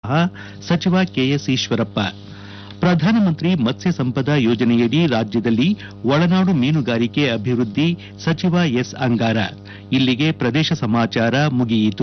ಸಚಿವ ಕೆಎಸ್ ಈಶ್ವರಪ್ಪ ಪ್ರಧಾನಮಂತ್ರಿ ಮತ್ಸ್ಯ ಸಂಪದ ಯೋಜನೆಯಡಿ ರಾಜ್ಯದಲ್ಲಿ ಒಳನಾಡು ಮೀನುಗಾರಿಕೆ ಅಭಿವೃದ್ಧಿ ಸಚಿವ ಎಸ್ ಅಂಗಾರ ಇಲ್ಲಿಗೆ ಪ್ರದೇಶ ಸಮಾಚಾರ ಮುಗಿಯಿತು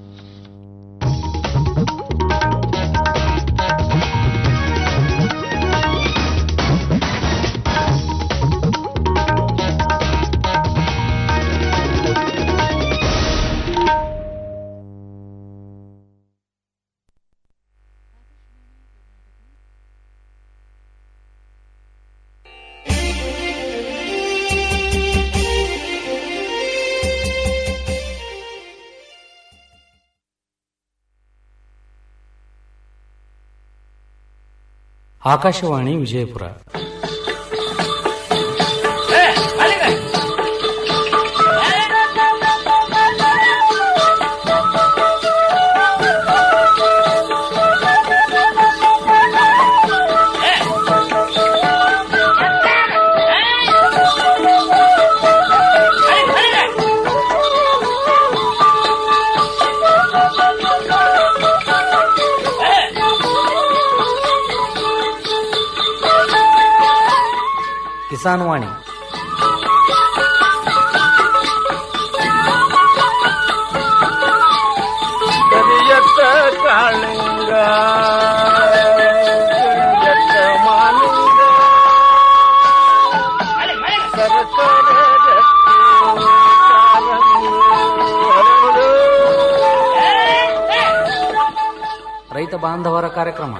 ಆಕಾಶವಾಣಿ ವಿಜಯಪುರ ಕಿಸಾನ್ ವಾಣಿ ಕರಿಯತ್ತ ಕಾಳಿಂಗ ಕರಿಯತ್ತ ಮಾಲಿಂಗ ಸರಸರ ರಕ್ತಿ ಕಾರಂಗಿ ಹರಡು. ರೈತ ಬಾಂಧವರ ಕಾರ್ಯಕ್ರಮ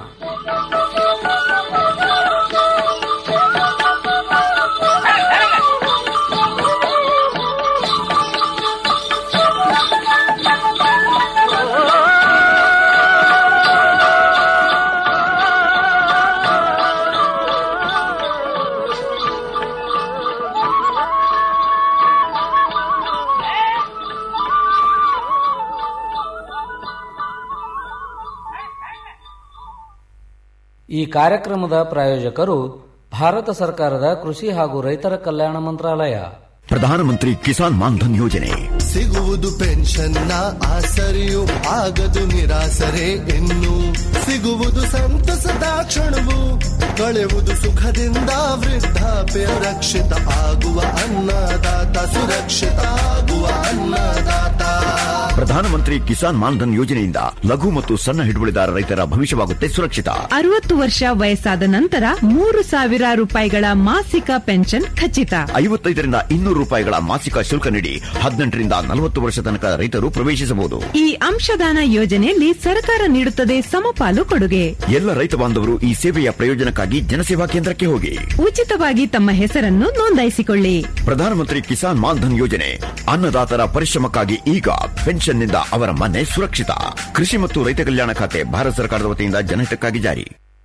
ಈ ಕಾರ್ಯಕ್ರಮದ ಪ್ರಾಯೋಜಕರು ಭಾರತ ಸರ್ಕಾರದ ಕೃಷಿ ಹಾಗೂ ರೈತರ ಕಲ್ಯಾಣ ಮಂತ್ರಾಲಯ ಪ್ರಧಾನಮಂತ್ರಿ ಕಿಸಾನ್ ಮಾನ್ಧನ್ ಯೋಜನೆ ಸಿಗುವುದು ಪೆನ್ಷನ್ನ ಆಸರೆಯು ಆಗದು ನಿರಾಸರೆ ಇನ್ನು ಸಿಗುವುದು ಸಂತಸದ ಕ್ಷಣವು ಕಳೆಯುವುದು ಸುಖದಿಂದ ವೃದ್ಧಾಪ್ಯ ರಕ್ಷಿತ ಆಗುವ ಅನ್ನದಾತ ಸುರಕ್ಷಿತ ಆಗುವ ಅನ್ನದಾತ ಪ್ರಧಾನಮಂತ್ರಿ ಕಿಸಾನ್ ಮಾನ್ಧನ್ ಯೋಜನೆಯಿಂದ ಲಘು ಮತ್ತು ಸಣ್ಣ ಹಿಡುವಳಿದಾರ ರೈತರ ಭವಿಷ್ಯವಾಗುತ್ತೆ ಸುರಕ್ಷಿತ ಅರವತ್ತು ವರ್ಷ ವಯಸ್ಸಾದ ನಂತರ ಮೂರು ಸಾವಿರ ರೂಪಾಯಿಗಳ ಮಾಸಿಕ ಪೆನ್ಷನ್ ಖಚಿತ ಐವತ್ತೈದರಿಂದ ಇನ್ನೂರು ರೂಪಾಯಿಗಳ ಮಾಸಿಕ ಶುಲ್ಕ ನೀಡಿ ಹದಿನೆಂಟರಿಂದ ನಲವತ್ತು ವರ್ಷ ತನಕ ರೈತರು ಪ್ರವೇಶಿಸಬಹುದು ಈ ಅಂಶದಾನ ಯೋಜನೆಯಲ್ಲಿ ಸರ್ಕಾರ ನೀಡುತ್ತದೆ ಸಮಪಾಲು ಕೊಡುಗೆ ಎಲ್ಲ ರೈತ ಬಾಂಧವರು ಈ ಸೇವೆಯ ಪ್ರಯೋಜನಕ್ಕಾಗಿ ಜನಸೇವಾ ಕೇಂದ್ರಕ್ಕೆ ಹೋಗಿ ಉಚಿತವಾಗಿ ತಮ್ಮ ಹೆಸರನ್ನು ನೋಂದಾಯಿಸಿಕೊಳ್ಳಿ ಪ್ರಧಾನಮಂತ್ರಿ ಕಿಸಾನ್ ಮಾನ್ಧನ್ ಯೋಜನೆ ಅನ್ನದಾತರ ಪರಿಶ್ರಮಕ್ಕಾಗಿ ಈಗ ಪೆನ್ಷನ್ನಿಂದ ಅವರ ಮನೆ ಸುರಕ್ಷಿತ ಕೃಷಿ ಮತ್ತು ರೈತ ಕಲ್ಯಾಣ ಖಾತೆ ಭಾರತ ಸರ್ಕಾರದ ವತಿಯಿಂದ ಜನಹಿತಕ್ಕಾಗಿ ಜಾರಿ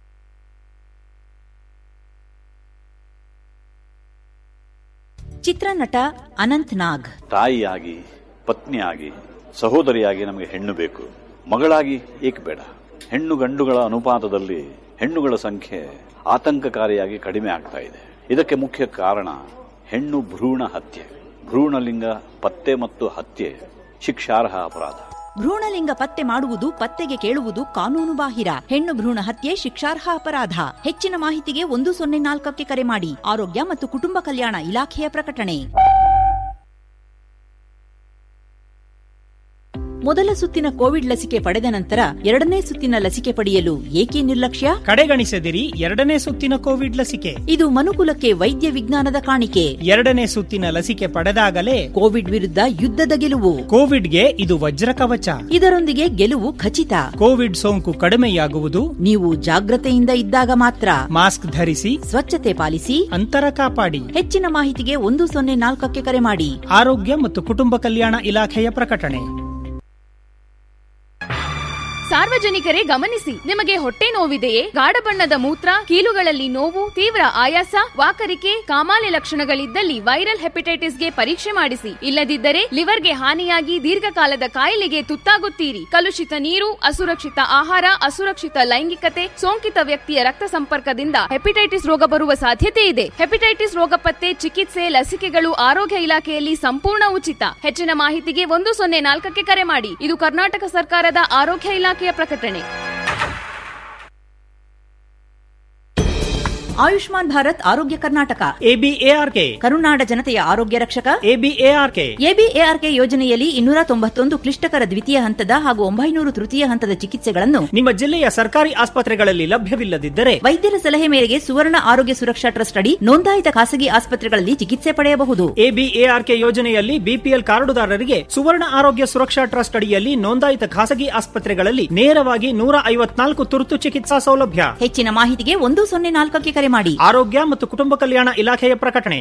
ಚಿತ್ರನಟ ಅನಂತ್ ನಾಗ್ ತಾಯಿಯಾಗಿ ಪತ್ನಿಯಾಗಿ ಸಹೋದರಿಯಾಗಿ ನಮಗೆ ಹೆಣ್ಣು ಬೇಕು ಮಗಳಾಗಿ ಏಕೆ ಬೇಡ ಹೆಣ್ಣು ಗಂಡುಗಳ ಅನುಪಾತದಲ್ಲಿ ಹೆಣ್ಣುಗಳ ಸಂಖ್ಯೆ ಆತಂಕಕಾರಿಯಾಗಿ ಕಡಿಮೆ ಆಗ್ತಾ ಇದೆ ಇದಕ್ಕೆ ಮುಖ್ಯ ಕಾರಣ ಹೆಣ್ಣು ಭ್ರೂಣ ಹತ್ಯೆ ಭ್ರೂಣಲಿಂಗ ಪತ್ತೆ ಮತ್ತು ಹತ್ಯೆ ಶಿಕ್ಷಾರ್ಹ ಅಪರಾಧ ಭ್ರೂಣಲಿಂಗ ಪತ್ತೆ ಮಾಡುವುದು ಪತ್ತೆಗೆ ಕೇಳುವುದು ಕಾನೂನು ಬಾಹಿರ ಹೆಣ್ಣು ಭ್ರೂಣ ಹತ್ಯೆ ಶಿಕ್ಷಾರ್ಹ ಅಪರಾಧ ಹೆಚ್ಚಿನ ಮಾಹಿತಿಗೆ ಒಂದು ಸೊನ್ನೆ ನಾಲ್ಕಕ್ಕೆ ಕರೆ ಮಾಡಿ ಆರೋಗ್ಯ ಮತ್ತು ಕುಟುಂಬ ಕಲ್ಯಾಣ ಇಲಾಖೆಯ ಪ್ರಕಟಣೆ ಮೊದಲ ಸುತ್ತಿನ ಕೋವಿಡ್ ಲಸಿಕೆ ಪಡೆದ ನಂತರ ಎರಡನೇ ಸುತ್ತಿನ ಲಸಿಕೆ ಪಡೆಯಲು ಏಕೆ ನಿರ್ಲಕ್ಷ್ಯ ಕಡೆಗಣಿಸದಿರಿ ಎರಡನೇ ಸುತ್ತಿನ ಕೋವಿಡ್ ಲಸಿಕೆ ಇದು ಮನುಕುಲಕ್ಕೆ ವೈದ್ಯ ವಿಜ್ಞಾನದ ಕಾಣಿಕೆ ಎರಡನೇ ಸುತ್ತಿನ ಲಸಿಕೆ ಪಡೆದಾಗಲೇ ಕೋವಿಡ್ ವಿರುದ್ಧ ಯುದ್ಧದ ಗೆಲುವು ಕೋವಿಡ್ಗೆ ಇದು ವಜ್ರ ಕವಚ ಇದರೊಂದಿಗೆ ಗೆಲುವು ಖಚಿತ ಕೋವಿಡ್ ಸೋಂಕು ಕಡಿಮೆಯಾಗುವುದು ನೀವು ಜಾಗ್ರತೆಯಿಂದ ಇದ್ದಾಗ ಮಾತ್ರ ಮಾಸ್ಕ್ ಧರಿಸಿ ಸ್ವಚ್ಛತೆ ಪಾಲಿಸಿ ಅಂತರ ಕಾಪಾಡಿ ಹೆಚ್ಚಿನ ಮಾಹಿತಿಗೆ ಒಂದು ಸೊನ್ನೆ ನಾಲ್ಕಕ್ಕೆ ಕರೆ ಮಾಡಿ ಆರೋಗ್ಯ ಮತ್ತು ಕುಟುಂಬ ಕಲ್ಯಾಣ ಇಲಾಖೆಯ ಪ್ರಕಟಣೆ ಸಾರ್ವಜನಿಕರೇ ಗಮನಿಸಿ ನಿಮಗೆ ಹೊಟ್ಟೆ ನೋವಿದೆಯೇ ಗಾಢ ಬಣ್ಣದ ಮೂತ್ರ ಕೀಲುಗಳಲ್ಲಿ ನೋವು ತೀವ್ರ ಆಯಾಸ ವಾಕರಿಕೆ ಕಾಮಾಲೆ ಲಕ್ಷಣಗಳಿದ್ದಲ್ಲಿ ವೈರಲ್ ಹೆಪಟೈಟಿಸ್ಗೆ ಪರೀಕ್ಷೆ ಮಾಡಿಸಿ ಇಲ್ಲದಿದ್ದರೆ ಲಿವರ್ಗೆ ಹಾನಿಯಾಗಿ ದೀರ್ಘಕಾಲದ ಕಾಯಿಲೆಗೆ ತುತ್ತಾಗುತ್ತೀರಿ ಕಲುಷಿತ ನೀರು ಅಸುರಕ್ಷಿತ ಆಹಾರ ಅಸುರಕ್ಷಿತ ಲೈಂಗಿಕತೆ ಸೋಂಕಿತ ವ್ಯಕ್ತಿಯ ರಕ್ತ ಸಂಪರ್ಕದಿಂದ ಹೆಪಟೈಟಿಸ್ ರೋಗ ಬರುವ ಸಾಧ್ಯತೆ ಇದೆ ಹೆಪಟೈಟಿಸ್ ರೋಗ ಪತ್ತೆ ಚಿಕಿತ್ಸೆ ಲಸಿಕೆಗಳು ಆರೋಗ್ಯ ಇಲಾಖೆಯಲ್ಲಿ ಸಂಪೂರ್ಣ ಉಚಿತ ಹೆಚ್ಚಿನ ಮಾಹಿತಿಗೆ ಒಂದು ಸೊನ್ನೆ ನಾಲ್ಕಕ್ಕೆ ಕರೆ ಮಾಡಿ ಇದು ಕರ್ನಾಟಕ ಸರ್ಕಾರದ ಆರೋಗ್ಯ ಇಲಾಖೆಯ ಪ್ರಕಟಣೆ ಆಯುಷ್ಮಾನ್ ಭಾರತ್ ಆರೋಗ್ಯ ಕರ್ನಾಟಕ ಎಬಿಎಆರ್ಕೆ ಕರುನಾಡ ಜನತೆಯ ಆರೋಗ್ಯ ರಕ್ಷಕ ಎಬಿಎಆರ್ಕೆ ಎಬಿಎಆರ್ಕೆ ಯೋಜನೆಯಲ್ಲಿ ಇನ್ನೂರ ತೊಂಬತ್ತೊಂದು ಕ್ಲಿಷ್ಟಕರ ದ್ವಿತೀಯ ಹಂತದ ಹಾಗೂ ಒಂಬೈನೂರು ತೃತೀಯ ಹಂತದ ಚಿಕಿತ್ಸೆಗಳನ್ನು ನಿಮ್ಮ ಜಿಲ್ಲೆಯ ಸರ್ಕಾರಿ ಆಸ್ಪತ್ರೆಗಳಲ್ಲಿ ಲಭ್ಯವಿಲ್ಲದಿದ್ದರೆ ವೈದ್ಯರ ಸಲಹೆ ಮೇರೆಗೆ ಸುವರ್ಣ ಆರೋಗ್ಯ ಸುರಕ್ಷಾ ಟ್ರಸ್ಟ್ ಅಡಿ ನೋಂದಾಯಿತ ಖಾಸಗಿ ಆಸ್ಪತ್ರೆಗಳಲ್ಲಿ ಚಿಕಿತ್ಸೆ ಪಡೆಯಬಹುದು ಎಬಿಎಆರ್ಕೆ ಯೋಜನೆಯಲ್ಲಿ ಬಿಪಿಎಲ್ ಕಾರ್ಡುದಾರರಿಗೆ ಸುವರ್ಣ ಆರೋಗ್ಯ ಸುರಕ್ಷಾ ಟ್ರಸ್ಟ್ ಅಡಿಯಲ್ಲಿ ನೋಂದಾಯಿತ ಖಾಸಗಿ ಆಸ್ಪತ್ರೆಗಳಲ್ಲಿ ನೇರವಾಗಿ ನೂರ ಐವತ್ನಾಲ್ಕು ತುರ್ತು ಚಿಕಿತ್ಸಾ ಸೌಲಭ್ಯ ಹೆಚ್ಚಿನ ಮಾಹಿತಿಗೆ ಒಂದು ಸೊನ್ನೆ ನಾಲ್ಕಕ್ಕೆ ಕರೆ ಮಾಡಿ ಆರೋಗ್ಯ ಮತ್ತು ಕುಟುಂಬ ಕಲ್ಯಾಣ ಇಲಾಖೆಯ ಪ್ರಕಟಣೆ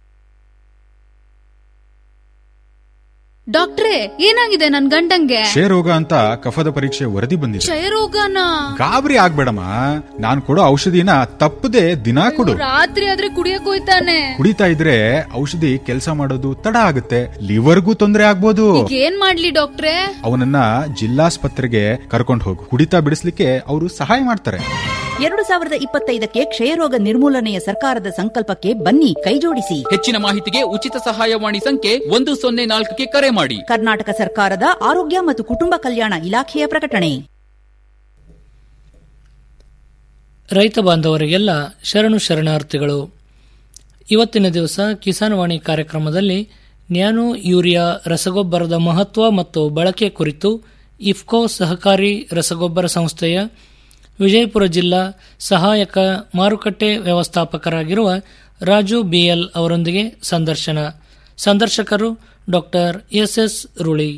ಡಾಕ್ಟ್ರೇ ಏನಾಗಿದೆ ನನ್ ಗಂಡಂಗೆ ಕ್ಷಯರೋಗ ಅಂತ ಕಫದ ಪರೀಕ್ಷೆ ವರದಿ ಬಂದಿದೆ ಕ್ಷಯರೋಗನ ಗಾಬರಿ ಆಗ್ಬೇಡಮ್ಮ ನಾನ್ ಕೊಡೋ ಔಷಧಿನ ತಪ್ಪದೆ ದಿನಾ ಕೊಡು ರಾತ್ರಿ ಆದ್ರೆ ಕುಡಿಯಕ್ ಹೋಯ್ತಾನೆ ಕುಡಿತಾ ಇದ್ರೆ ಔಷಧಿ ಕೆಲಸ ಮಾಡೋದು ತಡ ಆಗುತ್ತೆ ಲಿವರ್ಗೂ ತೊಂದರೆ ಆಗ್ಬೋದು ಈಗ ಏನ್ ಮಾಡ್ಲಿ ಡಾಕ್ಟ್ರೇ ಅವನನ್ನ ಜಿಲ್ಲಾಸ್ಪತ್ರೆಗೆ ಕರ್ಕೊಂಡು ಹೋಗು ಕುಡಿತಾ ಬಿಡಿಸ್ಲಿಕ್ಕೆ ಅವರು ಸಹಾಯ ಮಾಡ್ತಾರೆ ಎರಡು ಸಾವಿರದ ಇಪ್ಪತ್ತೈದಕ್ಕೆ ಕ್ಷಯರೋಗ ನಿರ್ಮೂಲನೆಯ ಸರ್ಕಾರದ ಸಂಕಲ್ಪಕ್ಕೆ ಬನ್ನಿ ಕೈಜೋಡಿಸಿ ಹೆಚ್ಚಿನ ಮಾಹಿತಿಗೆ ಉಚಿತ ಸಹಾಯವಾಣಿ ಸಂಖ್ಯೆ ಒಂದು ಸೊನ್ನೆ ನಾಲ್ಕಕ್ಕೆ ಕರೆ ಮಾಡಿ ಕರ್ನಾಟಕ ಸರ್ಕಾರದ ಆರೋಗ್ಯ ಮತ್ತು ಕುಟುಂಬ ಕಲ್ಯಾಣ ಇಲಾಖೆಯ ಪ್ರಕಟಣೆ ರೈತ ಬಾಂಧವರಿಗೆಲ್ಲ ಶರಣು ಶರಣಾರ್ಥಿಗಳು ಇವತ್ತಿನ ದಿವಸ ಕಿಸಾನ್ ವಾಣಿ ಕಾರ್ಯಕ್ರಮದಲ್ಲಿ ನ್ಯಾನೋ ಯೂರಿಯಾ ರಸಗೊಬ್ಬರದ ಮಹತ್ವ ಮತ್ತು ಬಳಕೆ ಕುರಿತು ಇಫ್ಕೋ ಸಹಕಾರಿ ರಸಗೊಬ್ಬರ ಸಂಸ್ಥೆಯ ವಿಜಯಪುರ ಜಿಲ್ಲಾ ಸಹಾಯಕ ಮಾರುಕಟ್ಟೆ ವ್ಯವಸ್ಥಾಪಕರಾಗಿರುವ ರಾಜು ಬಿಎಲ್ ಅವರೊಂದಿಗೆ ಸಂದರ್ಶನ ಸಂದರ್ಶಕರು ಡಾಕ್ಟರ್ ಎಸ್ ಎಸ್ ರುಳಿ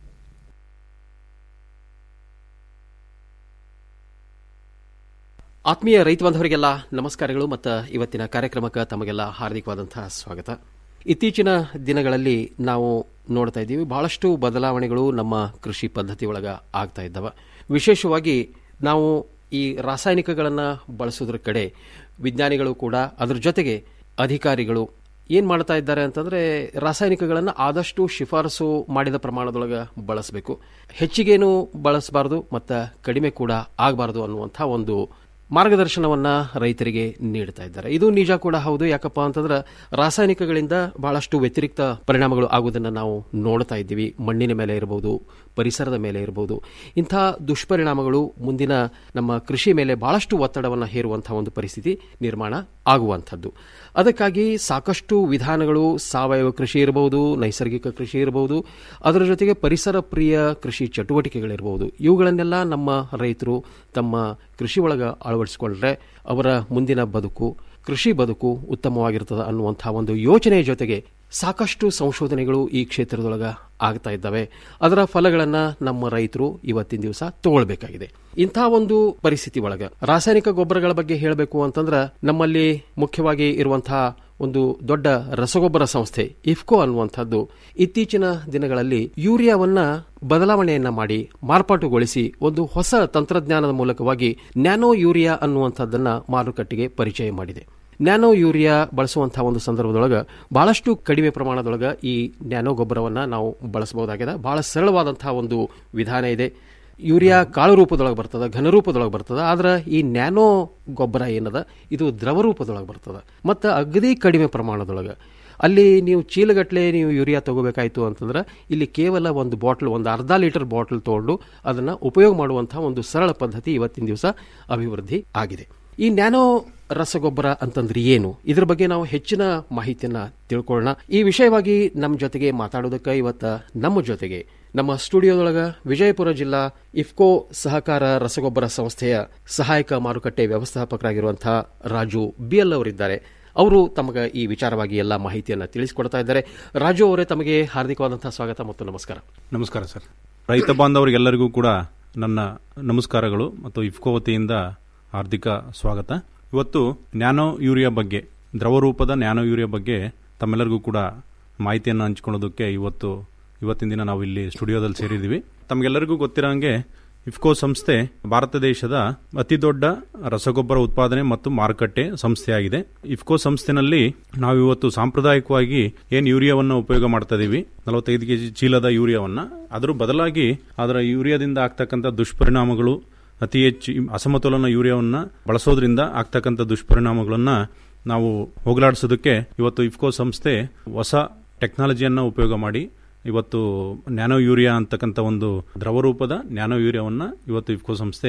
ಆತ್ಮೀಯ ರೈತ ಬಾಂಧವರಿಗೆಲ್ಲ ನಮಸ್ಕಾರಗಳು ಮತ್ತು ಇವತ್ತಿನ ಕಾರ್ಯಕ್ರಮಕ್ಕೆ ತಮಗೆಲ್ಲ ಹಾರ್ದಿಕವಾದಂತಹ ಸ್ವಾಗತ ಇತ್ತೀಚಿನ ದಿನಗಳಲ್ಲಿ ನಾವು ನೋಡ್ತಾ ಇದ್ದೀವಿ ಬಹಳಷ್ಟು ಬದಲಾವಣೆಗಳು ನಮ್ಮ ಕೃಷಿ ಪದ್ಧತಿ ಒಳಗ ಆಗ್ತಾ ಇದ್ದಾವೆ ವಿಶೇಷವಾಗಿ ನಾವು ಈ ರಾಸಾಯನಿಕಗಳನ್ನು ಬಳಸೋದ್ರ ಕಡೆ ವಿಜ್ಞಾನಿಗಳು ಕೂಡ ಅದ್ರ ಜೊತೆಗೆ ಅಧಿಕಾರಿಗಳು ಏನು ಮಾಡ್ತಾ ಇದ್ದಾರೆ ಅಂತಂದರೆ ರಾಸಾಯನಿಕಗಳನ್ನು ಆದಷ್ಟು ಶಿಫಾರಸು ಮಾಡಿದ ಪ್ರಮಾಣದೊಳಗೆ ಬಳಸಬೇಕು ಹೆಚ್ಚಿಗೇನು ಬಳಸಬಾರ್ದು ಮತ್ತು ಕಡಿಮೆ ಕೂಡ ಆಗಬಾರ್ದು ಅನ್ನುವಂಥ ಒಂದು ಮಾರ್ಗದರ್ಶನವನ್ನ ರೈತರಿಗೆ ನೀಡ್ತಾ ಇದ್ದಾರೆ ಇದು ನಿಜ ಕೂಡ ಹೌದು ಯಾಕಪ್ಪ ಅಂತಂದ್ರೆ ರಾಸಾಯನಿಕಗಳಿಂದ ಬಹಳಷ್ಟು ವ್ಯತಿರಿಕ್ತ ಪರಿಣಾಮಗಳು ಆಗುವುದನ್ನು ನಾವು ನೋಡ್ತಾ ಇದ್ದೀವಿ ಮಣ್ಣಿನ ಮೇಲೆ ಇರಬಹುದು ಪರಿಸರದ ಮೇಲೆ ಇರಬಹುದು ಇಂಥ ದುಷ್ಪರಿಣಾಮಗಳು ಮುಂದಿನ ನಮ್ಮ ಕೃಷಿ ಮೇಲೆ ಬಹಳಷ್ಟು ಒತ್ತಡವನ್ನು ಹೇರುವಂತಹ ಒಂದು ಪರಿಸ್ಥಿತಿ ನಿರ್ಮಾಣ ಆಗುವಂಥದ್ದು ಅದಕ್ಕಾಗಿ ಸಾಕಷ್ಟು ವಿಧಾನಗಳು ಸಾವಯವ ಕೃಷಿ ಇರಬಹುದು ನೈಸರ್ಗಿಕ ಕೃಷಿ ಇರಬಹುದು ಅದರ ಜೊತೆಗೆ ಪರಿಸರ ಪ್ರಿಯ ಕೃಷಿ ಚಟುವಟಿಕೆಗಳಿರಬಹುದು ಇವುಗಳನ್ನೆಲ್ಲ ನಮ್ಮ ರೈತರು ತಮ್ಮ ಕೃಷಿ ಒಳಗ ಅಳವಡಿಸಿಕೊಂಡ್ರೆ ಅವರ ಮುಂದಿನ ಬದುಕು ಕೃಷಿ ಬದುಕು ಉತ್ತಮವಾಗಿರ್ತದೆ ಅನ್ನುವಂಥ ಒಂದು ಯೋಚನೆಯ ಜೊತೆಗೆ ಸಾಕಷ್ಟು ಸಂಶೋಧನೆಗಳು ಈ ಕ್ಷೇತ್ರದೊಳಗ ಆಗ್ತಾ ಇದ್ದಾವೆ ಅದರ ಫಲಗಳನ್ನ ನಮ್ಮ ರೈತರು ಇವತ್ತಿನ ದಿವಸ ತಗೊಳ್ಬೇಕಾಗಿದೆ ಇಂಥ ಒಂದು ಪರಿಸ್ಥಿತಿ ಒಳಗ ರಾಸಾಯನಿಕ ಗೊಬ್ಬರಗಳ ಬಗ್ಗೆ ಹೇಳಬೇಕು ಅಂತಂದ್ರೆ ನಮ್ಮಲ್ಲಿ ಮುಖ್ಯವಾಗಿ ಇರುವಂತಹ ಒಂದು ದೊಡ್ಡ ರಸಗೊಬ್ಬರ ಸಂಸ್ಥೆ ಇಫ್ಕೋ ಅನ್ನುವಂಥದ್ದು ಇತ್ತೀಚಿನ ದಿನಗಳಲ್ಲಿ ಯೂರಿಯಾವನ್ನ ಬದಲಾವಣೆಯನ್ನ ಮಾಡಿ ಮಾರ್ಪಾಟುಗೊಳಿಸಿ ಒಂದು ಹೊಸ ತಂತ್ರಜ್ಞಾನದ ಮೂಲಕವಾಗಿ ನ್ಯಾನೋ ಯೂರಿಯಾ ಅನ್ನುವಂಥದ್ದನ್ನ ಮಾರುಕಟ್ಟೆಗೆ ಪರಿಚಯ ಮಾಡಿದೆ ನ್ಯಾನೋ ಯೂರಿಯಾ ಬಳಸುವಂತಹ ಒಂದು ಸಂದರ್ಭದೊಳಗೆ ಬಹಳಷ್ಟು ಕಡಿಮೆ ಪ್ರಮಾಣದೊಳಗ ಈ ನ್ಯಾನೋ ಗೊಬ್ಬರವನ್ನ ನಾವು ಬಳಸಬಹುದಾಗಿದೆ ಬಹಳ ಸರಳವಾದಂತಹ ಒಂದು ವಿಧಾನ ಇದೆ ಯೂರಿಯಾ ಕಾಳು ರೂಪದೊಳಗೆ ಬರ್ತದ ಘನ ರೂಪದೊಳಗೆ ಬರ್ತದ ಆದ್ರೆ ಈ ನ್ಯಾನೋ ಗೊಬ್ಬರ ಏನದ ಇದು ದ್ರವ ರೂಪದೊಳಗೆ ಬರ್ತದ ಮತ್ತು ಅಗದಿ ಕಡಿಮೆ ಪ್ರಮಾಣದೊಳಗೆ ಅಲ್ಲಿ ನೀವು ಚೀಲಗಟ್ಟಲೆ ನೀವು ಯೂರಿಯಾ ತಗೋಬೇಕಾಯ್ತು ಅಂತಂದ್ರೆ ಇಲ್ಲಿ ಕೇವಲ ಒಂದು ಬಾಟಲ್ ಒಂದು ಅರ್ಧ ಲೀಟರ್ ಬಾಟಲ್ ತಗೊಂಡು ಅದನ್ನು ಉಪಯೋಗ ಮಾಡುವಂತಹ ಒಂದು ಸರಳ ಪದ್ಧತಿ ಇವತ್ತಿನ ದಿವಸ ಅಭಿವೃದ್ಧಿ ಆಗಿದೆ ಈ ನ್ಯಾನೋ ರಸಗೊಬ್ಬರ ಅಂತಂದ್ರೆ ಏನು ಇದ್ರ ಬಗ್ಗೆ ನಾವು ಹೆಚ್ಚಿನ ಮಾಹಿತಿಯನ್ನ ತಿಳ್ಕೊಳ್ಳೋಣ ಈ ವಿಷಯವಾಗಿ ನಮ್ಮ ಜೊತೆಗೆ ಮಾತಾಡೋದಕ್ಕೆ ಇವತ್ತ ನಮ್ಮ ಜೊತೆಗೆ ನಮ್ಮ ಸ್ಟುಡಿಯೋದೊಳಗ ವಿಜಯಪುರ ಜಿಲ್ಲಾ ಇಫ್ಕೋ ಸಹಕಾರ ರಸಗೊಬ್ಬರ ಸಂಸ್ಥೆಯ ಸಹಾಯಕ ಮಾರುಕಟ್ಟೆ ವ್ಯವಸ್ಥಾಪಕರಾಗಿರುವಂತಹ ರಾಜು ಬಿಎಲ್ ಅವರಿದ್ದಾರೆ ಅವರು ತಮಗೆ ಈ ವಿಚಾರವಾಗಿ ಎಲ್ಲ ಮಾಹಿತಿಯನ್ನು ತಿಳಿಸಿಕೊಡ್ತಾ ಇದ್ದಾರೆ ರಾಜು ಅವರೇ ತಮಗೆ ಹಾರ್ದಿಕವಾದಂತಹ ಸ್ವಾಗತ ಮತ್ತು ನಮಸ್ಕಾರ ನಮಸ್ಕಾರ ಸರ್ ರೈತ ಬಾಂಧವರಿಗೆಲ್ಲರಿಗೂ ಕೂಡ ನನ್ನ ನಮಸ್ಕಾರಗಳು ಮತ್ತು ಇಫ್ಕೋ ವತಿಯಿಂದ ಹಾರ್ದಿಕ ಸ್ವಾಗತ ಇವತ್ತು ನ್ಯಾನೋ ಯೂರಿಯಾ ಬಗ್ಗೆ ದ್ರವ ರೂಪದ ನ್ಯಾನೋ ಯೂರಿಯಾ ಬಗ್ಗೆ ತಮ್ಮೆಲ್ಲರಿಗೂ ಕೂಡ ಮಾಹಿತಿಯನ್ನು ಹಂಚಿಕೊಳ್ಳೋದಕ್ಕೆ ಇವತ್ತು ಇವತ್ತಿನ ದಿನ ನಾವು ಇಲ್ಲಿ ಸ್ಟುಡಿಯೋದಲ್ಲಿ ಸೇರಿದ್ದೀವಿ ತಮಗೆಲ್ಲರಿಗೂ ಗೊತ್ತಿರೋಂಗೆ ಇಫ್ಕೋ ಸಂಸ್ಥೆ ಭಾರತ ದೇಶದ ಅತಿ ದೊಡ್ಡ ರಸಗೊಬ್ಬರ ಉತ್ಪಾದನೆ ಮತ್ತು ಮಾರುಕಟ್ಟೆ ಸಂಸ್ಥೆಯಾಗಿದೆ ಇಫ್ಕೋ ಸಂಸ್ಥೆನಲ್ಲಿ ನಾವು ಇವತ್ತು ಸಾಂಪ್ರದಾಯಿಕವಾಗಿ ಏನ್ ಯೂರಿಯಾವನ್ನು ಉಪಯೋಗ ಮಾಡ್ತಾ ಇದೀವಿ ನಲವತ್ತೈದು ಕೆಜಿ ಚೀಲದ ಯೂರಿಯಾವನ್ನ ಅದರ ಬದಲಾಗಿ ಅದರ ಯೂರಿಯಾದಿಂದ ಆಗ್ತಕ್ಕಂಥ ದುಷ್ಪರಿಣಾಮಗಳು ಅತಿ ಹೆಚ್ಚು ಅಸಮತೋಲನ ಯೂರಿಯಾವನ್ನ ಬಳಸೋದ್ರಿಂದ ಆಗ್ತಕ್ಕಂಥ ದುಷ್ಪರಿಣಾಮಗಳನ್ನ ನಾವು ಹೋಗಲಾಡಿಸೋದಕ್ಕೆ ಇವತ್ತು ಇಫ್ಕೋ ಸಂಸ್ಥೆ ಹೊಸ ಟೆಕ್ನಾಲಜಿಯನ್ನು ಉಪಯೋಗ ಮಾಡಿ ಇವತ್ತು ನ್ಯಾನೋ ಯೂರಿಯಾ ಅಂತಕ್ಕಂಥ ಒಂದು ದ್ರವ ರೂಪದ ನ್ಯಾನೋ ಯೂರಿಯಾವನ್ನ ಇವತ್ತು ಇಫ್ಕೋ ಸಂಸ್ಥೆ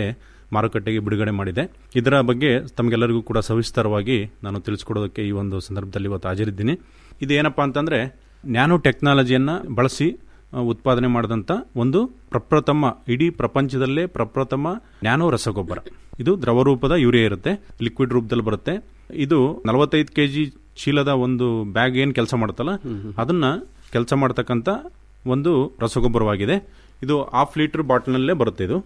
ಮಾರುಕಟ್ಟೆಗೆ ಬಿಡುಗಡೆ ಮಾಡಿದೆ ಇದರ ಬಗ್ಗೆ ತಮಗೆಲ್ಲರಿಗೂ ಕೂಡ ಸವಿಸ್ತಾರವಾಗಿ ನಾನು ತಿಳಿಸ್ಕೊಡೋದಕ್ಕೆ ಈ ಒಂದು ಸಂದರ್ಭದಲ್ಲಿ ಇವತ್ತು ಹಾಜರಿದ್ದೀನಿ ಇದೇನಪ್ಪಾ ಅಂತಂದ್ರೆ ನ್ಯಾನೋ ಟೆಕ್ನಾಲಜಿಯನ್ನ ಬಳಸಿ ಆ, ಉತ್ಪಾದನೆ ಮಾಡಿದಂಥ ಒಂದು ಪ್ರಪ್ರಥಮ ಇಡೀ ಪ್ರಪಂಚದಲ್ಲೇ ಪ್ರಪ್ರಥಮ ನ್ಯಾನೋ ರಸಗೊಬ್ಬರ ಇದು ದ್ರವ ರೂಪದ ಯೂರಿಯಾ ಇರುತ್ತೆ ಲಿಕ್ವಿಡ್ ರೂಪದಲ್ಲಿ ಬರುತ್ತೆ ಇದು ನಲವತ್ತೈದು ಕೆಜಿ ಚೀಲದ ಒಂದು ಬ್ಯಾಗ್ ಏನ್ ಕೆಲಸ ಮಾಡುತ್ತಲ್ಲ ಅದನ್ನ ಕೆಲಸ ಮಾಡ್ತಕ್ಕಂಥ ಒಂದು ರಸಗೊಬ್ಬರವಾಗಿದೆ ಇದು ಹಾಫ್ ಲೀಟರ್ ಬಾಟ್ಲ್ನಲ್ಲೇ ಬರುತ್ತೆ ಇದು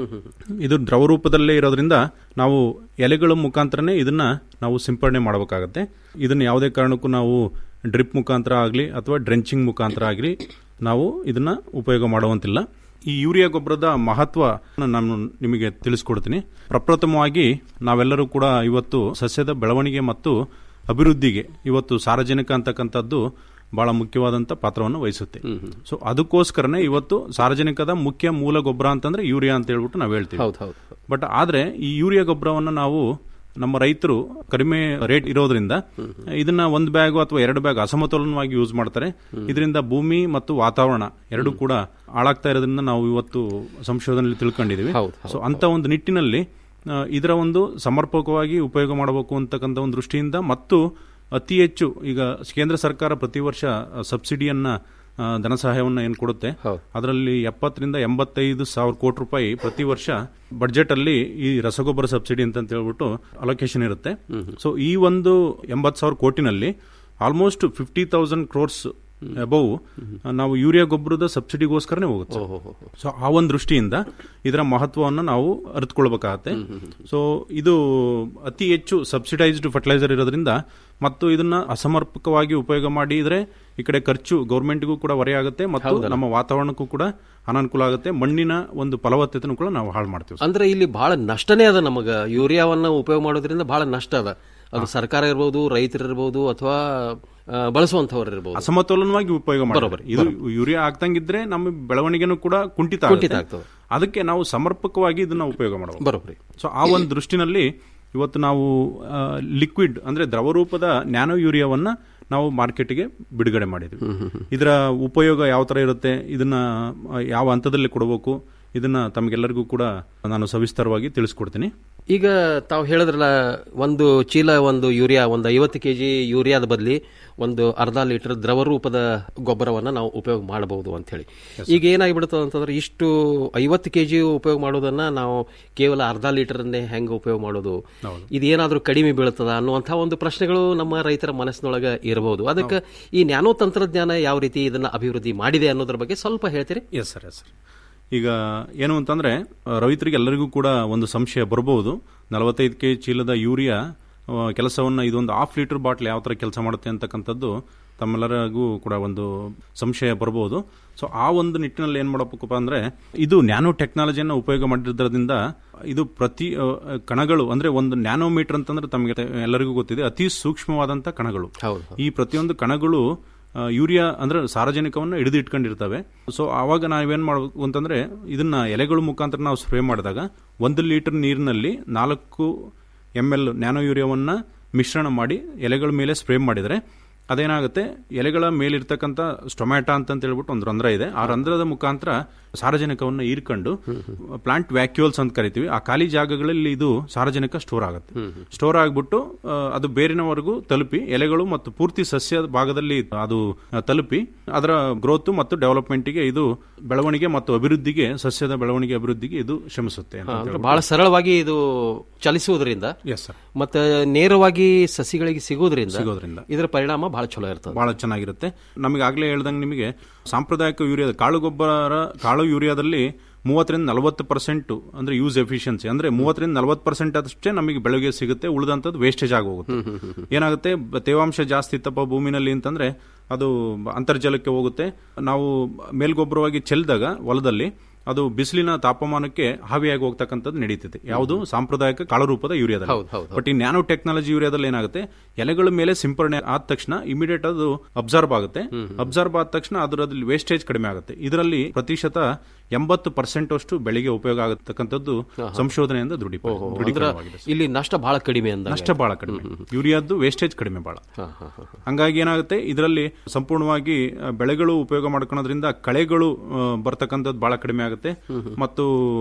ಇದು ದ್ರವ ರೂಪದಲ್ಲೇ ಇರೋದ್ರಿಂದ ನಾವು ಎಲೆಗಳ ಮುಖಾಂತರನೇ ಇದನ್ನ ನಾವು ಸಿಂಪಡಣೆ ಮಾಡಬೇಕಾಗತ್ತೆ ಇದನ್ನ ಯಾವುದೇ ಕಾರಣಕ್ಕೂ ನಾವು ಡ್ರಿಪ್ ಮುಖಾಂತರ ಆಗಲಿ ಅಥವಾ ಡ್ರೆಂಚಿಂಗ್ ಮುಖಾಂತರ ಆಗಲಿ ನಾವು ಇದನ್ನ ಉಪಯೋಗ ಮಾಡುವಂತಿಲ್ಲ ಈ ಯೂರಿಯಾ ಗೊಬ್ಬರದ ಮಹತ್ವ ನಾನು ನಿಮಗೆ ತಿಳಿಸ್ಕೊಡ್ತೀನಿ ಪ್ರಪ್ರಥಮವಾಗಿ ನಾವೆಲ್ಲರೂ ಕೂಡ ಇವತ್ತು ಸಸ್ಯದ ಬೆಳವಣಿಗೆ ಮತ್ತು ಅಭಿವೃದ್ಧಿಗೆ ಇವತ್ತು ಸಾರಜನಕ ಅಂತಕ್ಕಂಥದ್ದು ಬಹಳ ಮುಖ್ಯವಾದಂಥ ಪಾತ್ರವನ್ನು ವಹಿಸುತ್ತೆ ಸೊ ಅದಕ್ಕೋಸ್ಕರನೇ ಇವತ್ತು ಸಾರ್ವಜನಿಕದ ಮುಖ್ಯ ಮೂಲ ಗೊಬ್ಬರ ಅಂತಂದ್ರೆ ಯೂರಿಯಾ ಅಂತ ಹೇಳ್ಬಿಟ್ಟು ನಾವು ಹೇಳ್ತೀವಿ ಹೌದು ಹೌದು ಬಟ್ ಆದ್ರೆ ಈ ಯೂರಿಯಾ ಗೊಬ್ಬರವನ್ನು ನಾವು ನಮ್ಮ ರೈತರು ಕಡಿಮೆ ರೇಟ್ ಇರೋದ್ರಿಂದ ಇದನ್ನ ಒಂದು ಬ್ಯಾಗ್ ಅಥವಾ ಎರಡು ಬ್ಯಾಗ್ ಅಸಮತೋಲನವಾಗಿ ಯೂಸ್ ಮಾಡ್ತಾರೆ ಇದರಿಂದ ಭೂಮಿ ಮತ್ತು ವಾತಾವರಣ ಎರಡು ಕೂಡ ಹಾಳಾಗ್ತಾ ಇರೋದ್ರಿಂದ ನಾವು ಇವತ್ತು ಸಂಶೋಧನೆಯಲ್ಲಿ ತಿಳ್ಕೊಂಡಿದೀವಿ ಸೊ ಅಂತ ಒಂದು ನಿಟ್ಟಿನಲ್ಲಿ ಆ, ಇದರ ಒಂದು ಸಮರ್ಪಕವಾಗಿ ಉಪಯೋಗ ಮಾಡಬೇಕು ಅಂತಕ್ಕಂಥ ಒಂದು ದೃಷ್ಟಿಯಿಂದ ಮತ್ತು ಅತಿ ಹೆಚ್ಚು ಈಗ ಕೇಂದ್ರ ಸರ್ಕಾರ ಪ್ರತಿ ವರ್ಷ ಆ, ಸಬ್ಸಿಡಿಯನ್ನ ಆ, ಧನ ಸಹಾಯವನ್ನು ಏನು ಕೊಡುತ್ತೆ ಅದರಲ್ಲಿ ಎಪ್ಪತ್ತರಿಂದ ಎಂಬತ್ತೈದು ಸಾವಿರ ಕೋಟಿ ರೂಪಾಯಿ ಪ್ರತಿ ವರ್ಷ ಬಡ್ಜೆಟ್ ಅಲ್ಲಿ ಈ ರಸಗೊಬ್ಬರ ಸಬ್ಸಿಡಿ ಅಂತ ಹೇಳ್ಬಿಟ್ಟು ಅಲೋಕೇಶನ್ ಇರುತ್ತೆ ಸೊ ಈ ಒಂದು ಎಂಬತ್ತು ಸಾವಿರ ಕೋಟಿನಲ್ಲಿ almost fifty thousand crores above ನಾವು ಯೂರಿಯಾ ಗೊಬ್ಬರದ ಸಬ್ಸಿಡಿಗೋಸ್ಕರನೇ ಹೋಗುತ್ತೆ ಸೊ ಆ ಒಂದು ದೃಷ್ಟಿಯಿಂದ ಇದರ ಮಹತ್ವವನ್ನು ನಾವು ಅರಿತುಕೊಳ್ಬೇಕಾಗತ್ತೆ ಸೊ ಇದು ಅತಿ ಹೆಚ್ಚು ಸಬ್ಸಿಡೈಸ್ಡ್ ಫರ್ಟಿಲೈಸರ್ ಇರೋದ್ರಿಂದ ಮತ್ತು ಇದನ್ನ ಅಸಮರ್ಪಕವಾಗಿ ಉಪಯೋಗ ಮಾಡಿದ್ರೆ ಈ ಕಡೆ ಖರ್ಚು ಗೌರ್ಮೆಂಟ್ಗೂ ಕೂಡ ಹೊರೆಯಾಗುತ್ತೆ ಮತ್ತು ಹೌದಲ್ಲ. ನಮ್ಮ ವಾತಾವರಣಕ್ಕೂ ಕೂಡ ಅನಾನುಕೂಲ ಆಗುತ್ತೆ ಮಣ್ಣಿನ ಒಂದು ಫಲವತ್ತತೆನೂ ಕೂಡ ನಾವು ಹಾಳು ಮಾಡ್ತೀವಿ ಅಂದ್ರೆ ಇಲ್ಲಿ ಬಹಳ ನಷ್ಟನೇ ಅದ ನಮಗ ಯೂರಿಯಾವನ್ನ ಉಪಯೋಗ ಮಾಡೋದ್ರಿಂದ ಬಹಳ ನಷ್ಟ ಅದ ಅದು ಸರ್ಕಾರ ಇರ್ಬೋದು ರೈತರು ಇರ್ಬೋದು ಅಥವಾ ಆ, ಬಳಸುವಂತವ್ರು ಇರ್ಬೋದು ಅಸಮತೋಲನವಾಗಿ ಉಪಯೋಗ ಬರೋಬ್ಬರಿ, ಮಾಡಬಾರ್ದು ಇದು ಯೂರಿಯಾ ಆಗ್ತಂಗಿದ್ರೆ ನಮ್ಮ ಬೆಳವಣಿಗೆನೂ ಕೂಡ ಕುಂಠಿತ ಕುಂಠಿತ ಆಗುತ್ತೆ. ಆಗ್ತದೆ. ಅದಕ್ಕೆ ನಾವು ಸಮರ್ಪಕವಾಗಿ ಇದನ್ನ ಉಪಯೋಗ ಮಾಡಬಹುದು ಬರೋಬ್ಬರಿ ಸೊ ಆ ಒಂದು ದೃಷ್ಟಿನಲ್ಲಿ ಇವತ್ತು ನಾವು ಲಿಕ್ವಿಡ್ ಅಂದ್ರೆ ದ್ರವ ರೂಪದ ನ್ಯಾನೋ ಯೂರಿಯಾವನ್ನ ನಾವು ಮಾರ್ಕೆಟ್ಗೆ ಬಿಡುಗಡೆ ಮಾಡಿದ್ವಿ ಇದರ ಉಪಯೋಗ ಯಾವ ತರ ಇರುತ್ತೆ ಇದನ್ನ ಆ, ಯಾವ ಹಂತದಲ್ಲಿ ಕೊಡಬೇಕು ಇದನ್ನ ತಮಗೆಲ್ಲರಿಗೂ ಕೂಡ ನಾನು ಸವಿಸ್ತಾರವಾಗಿ ತಿಳಿಸ್ಕೊಡ್ತೀನಿ ಈಗ ತಾವು ಹೇಳಿದ್ರಲ್ಲ ಒಂದು ಚೀಲ ಒಂದು ಯೂರಿಯಾ ಒಂದು ಐವತ್ತು ಕೆ ಜಿ ಯೂರಿಯಾದ ಬದಲಿ ಒಂದು ಅರ್ಧ ಲೀಟರ್ ದ್ರವ ರೂಪದ ಗೊಬ್ಬರವನ್ನು ನಾವು ಉಪಯೋಗ ಮಾಡಬಹುದು ಅಂತ ಹೇಳಿ ಈಗ ಏನಾಗಿಬಿಡುತ್ತದೆ ಅಂತಂದ್ರೆ ಇಷ್ಟು ಐವತ್ತು ಕೆ ಜಿ ಉಪಯೋಗ ಮಾಡೋದನ್ನ ನಾವು ಕೇವಲ ಅರ್ಧ ಲೀಟರ್ನೇ ಹೆಂಗೆ ಉಪಯೋಗ ಮಾಡೋದು ಇದೇನಾದ್ರೂ ಕಡಿಮೆ ಬೀಳ್ತದ ಅನ್ನುವಂಥ ಒಂದು ಪ್ರಶ್ನೆಗಳು ನಮ್ಮ ರೈತರ ಮನಸ್ಸಿನೊಳಗೆ ಇರಬಹುದು ಅದಕ್ಕೆ ಈ ನ್ಯಾನೋ ತಂತ್ರಜ್ಞಾನ ಯಾವ ರೀತಿ ಇದನ್ನ ಅಭಿವೃದ್ಧಿ ಮಾಡಿದೆ ಅನ್ನೋದ್ರ ಬಗ್ಗೆ ಸ್ವಲ್ಪ ಹೇಳ್ತೀರಿ ಎಸ್ ಸರ್ ಎಸ್ ಸರ್ ಈಗ ಏನು ಅಂತಂದ್ರೆ ಆ, ರೈತರಿಗೆ ಎಲ್ಲರಿಗೂ ಕೂಡ ಒಂದು ಸಂಶಯ ಬರಬಹುದು ನಲವತ್ತೈದು ಕೆ ಚೀಲದ ಯೂರಿಯಾ ಆ, ಕೆಲಸವನ್ನ ಇದೊಂದು ಹಾಫ್ ಲೀಟರ್ ಬಾಟ್ಲ್ ಯಾವ ತರ ಕೆಲಸ ಮಾಡುತ್ತೆ ಅಂತಕ್ಕಂಥದ್ದು ತಮ್ಮೆಲ್ಲರಿಗೂ ಕೂಡ ಒಂದು ಸಂಶಯ ಬರಬಹುದು ಸೊ ಆ ಒಂದು ನಿಟ್ಟಿನಲ್ಲಿ ಏನ್ ಮಾಡಬೇಕಪ್ಪ ಅಂದ್ರೆ ಇದು ನ್ಯಾನೋ ಟೆಕ್ನಾಲಜಿಯನ್ನು ಉಪಯೋಗ ಮಾಡಿರೋದ್ರಿಂದ ಇದು ಪ್ರತಿ ಆ, ಕಣಗಳು ಅಂದ್ರೆ ಒಂದು ನ್ಯಾನೋಮೀಟರ್ ಅಂತಂದ್ರೆ ತಮಗೆ ಎಲ್ಲರಿಗೂ ಗೊತ್ತಿದೆ ಅತಿ ಸೂಕ್ಷ್ಮವಾದಂತ ಕಣಗಳು ಈ ಪ್ರತಿಯೊಂದು ಕಣಗಳು ಆ, ಯೂರಿಯಾ ಅಂದ್ರೆ ಸಾರಜನಕವನ್ನು ಹಿಡಿದು ಇಟ್ಕೊಂಡಿರ್ತವೆ ಸೊ ಆವಾಗ ನಾವೇನ್ ಮಾಡಬೇಕು ಅಂತಂದ್ರೆ ಇದನ್ನ ಎಲೆಗಳ ಮುಖಾಂತರ ನಾವು ಸ್ಪ್ರೇ ಮಾಡಿದಾಗ ಒಂದು ಲೀಟರ್ ನೀರಿನಲ್ಲಿ ನಾಲ್ಕು ಎಮ್ ಎಲ್ ನ್ಯಾನೋ ಯೂರಿಯಾವನ್ನ ಮಿಶ್ರಣ ಮಾಡಿ ಎಲೆಗಳ ಮೇಲೆ ಸ್ಪ್ರೇ ಮಾಡಿದರೆ ಅದೇನಾಗುತ್ತೆ ಎಲೆಗಳ ಮೇಲಿರ್ತಕ್ಕಂಥ ಸ್ಟೊಮ್ಯಾಟಾ ಅಂತ ಹೇಳ್ಬಿಟ್ಟು ಒಂದು ರಂಧ್ರ ಇದೆ ಆ ರಂಧ್ರದ ಮುಖಾಂತರ ಸಾರಜನಕವನ್ನು ಹೀರ್ಕೊಂಡು ಪ್ಲಾಂಟ್ ವ್ಯಾಕ್ಯೂಲ್ಸ್ ಅಂತ ಕರಿತೀವಿ ಆ ಖಾಲಿ ಜಾಗಗಳಲ್ಲಿ ಇದು ಸಾರಜನಕ ಸ್ಟೋರ್ ಆಗುತ್ತೆ ಸ್ಟೋರ್ ಆಗ್ಬಿಟ್ಟು ಆ, ಅದು ಬೇರಿನವರೆಗೂ ತಲುಪಿ ಎಲೆಗಳು ಮತ್ತು ಪೂರ್ತಿ ಸಸ್ಯದ ಭಾಗದಲ್ಲಿ ಅದು ಆ, ತಲುಪಿ ಅದರ ಗ್ರೋತ್ ಮತ್ತು ಡೆವಲಪ್ಮೆಂಟ್ಗೆ ಇದು ಬೆಳವಣಿಗೆ ಮತ್ತು ಅಭಿವೃದ್ಧಿಗೆ ಸಸ್ಯದ ಬೆಳವಣಿಗೆ ಅಭಿವೃದ್ಧಿಗೆ ಇದು ಶ್ರಮಿಸುತ್ತೆ ಅಂತ ಹಾ, ಅಂದ್ರೆ ಹೇಳ್ಬಿಟ್ಟು. ಬಹಳ ಸರಳವಾಗಿ ಇದು ಚಲಿಸುವುದರಿಂದ ಎಸ್ ಸರ್ ಮತ್ತೆ ನೇರವಾಗಿ ಸಸಿಗಳಿಗೆ ಸಿಗೋದ್ರಿಂದ ಸಿಗೋದ್ರಿಂದ. ಇದರ ಪರಿಣಾಮ ಬಹಳ ಚಲೋ ಇರ್ತದೆ ಬಹಳ ಚೆನ್ನಾಗಿರುತ್ತೆ ನಮಗೆ ಆಗ್ಲೇ ಹೇಳ್ದಂಗೆ ನಿಮಗೆ ಸಾಂಪ್ರದಾಯಿಕ ಯೂರಿಯಾ ಕಾಳು ಗೊಬ್ಬರ ಕಾಳು ಯೂರಿಯಾದಲ್ಲಿ ಮೂವತ್ತರಿಂದ ನಲವತ್ತು ಪರ್ಸೆಂಟ್ ಅಂದ್ರೆ ಯೂಸ್ ಎಫಿಷಿಯನ್ಸಿ ಅಂದ್ರೆ ಮೂವತ್ತರಿಂದ ನಲವತ್ತು ಪರ್ಸೆಂಟ್ ಅಷ್ಟೇ ನಮಗೆ ಬೆಳಗ್ಗೆ ಸಿಗುತ್ತೆ ಉಳಿದಂತದ್ದು ವೇಸ್ಟೇಜ್ ಆಗಿ ಹೋಗುತ್ತೆ ಏನಾಗುತ್ತೆ ಬ- ತೇವಾಂಶ ಜಾಸ್ತಿ ಇತ್ತಪ್ಪ ಭೂಮಿನಲ್ಲಿ ಅಂತಂದ್ರೆ ಅದು ಅಂತರ್ಜಲಕ್ಕೆ ಹೋಗುತ್ತೆ ನಾವು ಮೇಲ್ಗೊಬ್ಬರವಾಗಿ ಚೆಲ್ಲಿದಾಗ ಹೊಲದಲ್ಲಿ ಅದು ಬಿಸಿಲಿನ ತಾಪಮಾನಕ್ಕೆ ಹಾವಿಯಾಗಿ ಹೋಗ್ತಕ್ಕಂಥದ್ದು ನಡೀತಿದೆ ಯಾವುದು ಸಾಂಪ್ರದಾಯಿಕ ಕಾಳು ರೂಪದ ಯೂರಿಯಾದಲ್ಲಿ ಹೌದು, ಹೌದು, ಬಟ್ ಈ ನ್ಯಾನೋ ಟೆಕ್ನಾಲಜಿ ಯೂರಿಯಾದಲ್ಲಿ ಏನಾಗುತ್ತೆ ಎಲೆಗಳ ಮೇಲೆ ಸಿಂಪರಣೆ ಆದ ತಕ್ಷಣ ಇಮಿಡಿಯೇಟ್ ಅದು ಅಬ್ಸರ್ವ್ ಆಗುತ್ತೆ ಅಬ್ಸರ್ವ್ ಆದ ತಕ್ಷಣ ಅದರಲ್ಲಿ ವೇಸ್ಟೇಜ್ ಕಡಿಮೆ ಆಗುತ್ತೆ ಇದರಲ್ಲಿ ಪ್ರತಿಶತ ಎಂಬತ್ತು ಪರ್ಸೆಂಟ್ ಅಷ್ಟು ಬೆಳೆಗೆ ಉಪಯೋಗ ಆಗತಕ್ಕಂಥದ್ದು ಸಂಶೋಧನೆಯಿಂದ ದೃಢಿ ಅಂದ್ರೆ ದೃಢೀಕರಣವಾಗಿದೆ ಸರ್. ಇಲ್ಲಿ ನಷ್ಟ ಬಹಳ ಕಡಿಮೆ ಅಂದ ನಷ್ಟ ಬಹಳ ಕಡಿಮೆ ಯೂರಿಯಾದ್ದು ವೇಸ್ಟೇಜ್ ಕಡಿಮೆ ಬಹಳ ಹಂಗಾಗಿ ಏನಾಗುತ್ತೆ ಇದರಲ್ಲಿ ಸಂಪೂರ್ಣವಾಗಿ ಆ, ಬೆಳೆಗಳು ಉಪಯೋಗ ಮಾಡ್ಕೊಳೋದ್ರಿಂದ ಕಳೆಗಳು ಆ, ಬರ್ತಕ್ಕಂಥದ್ದು ಬಹಳ ಕಡಿಮೆ ಆಗುತ್ತೆ ಮತ್ತು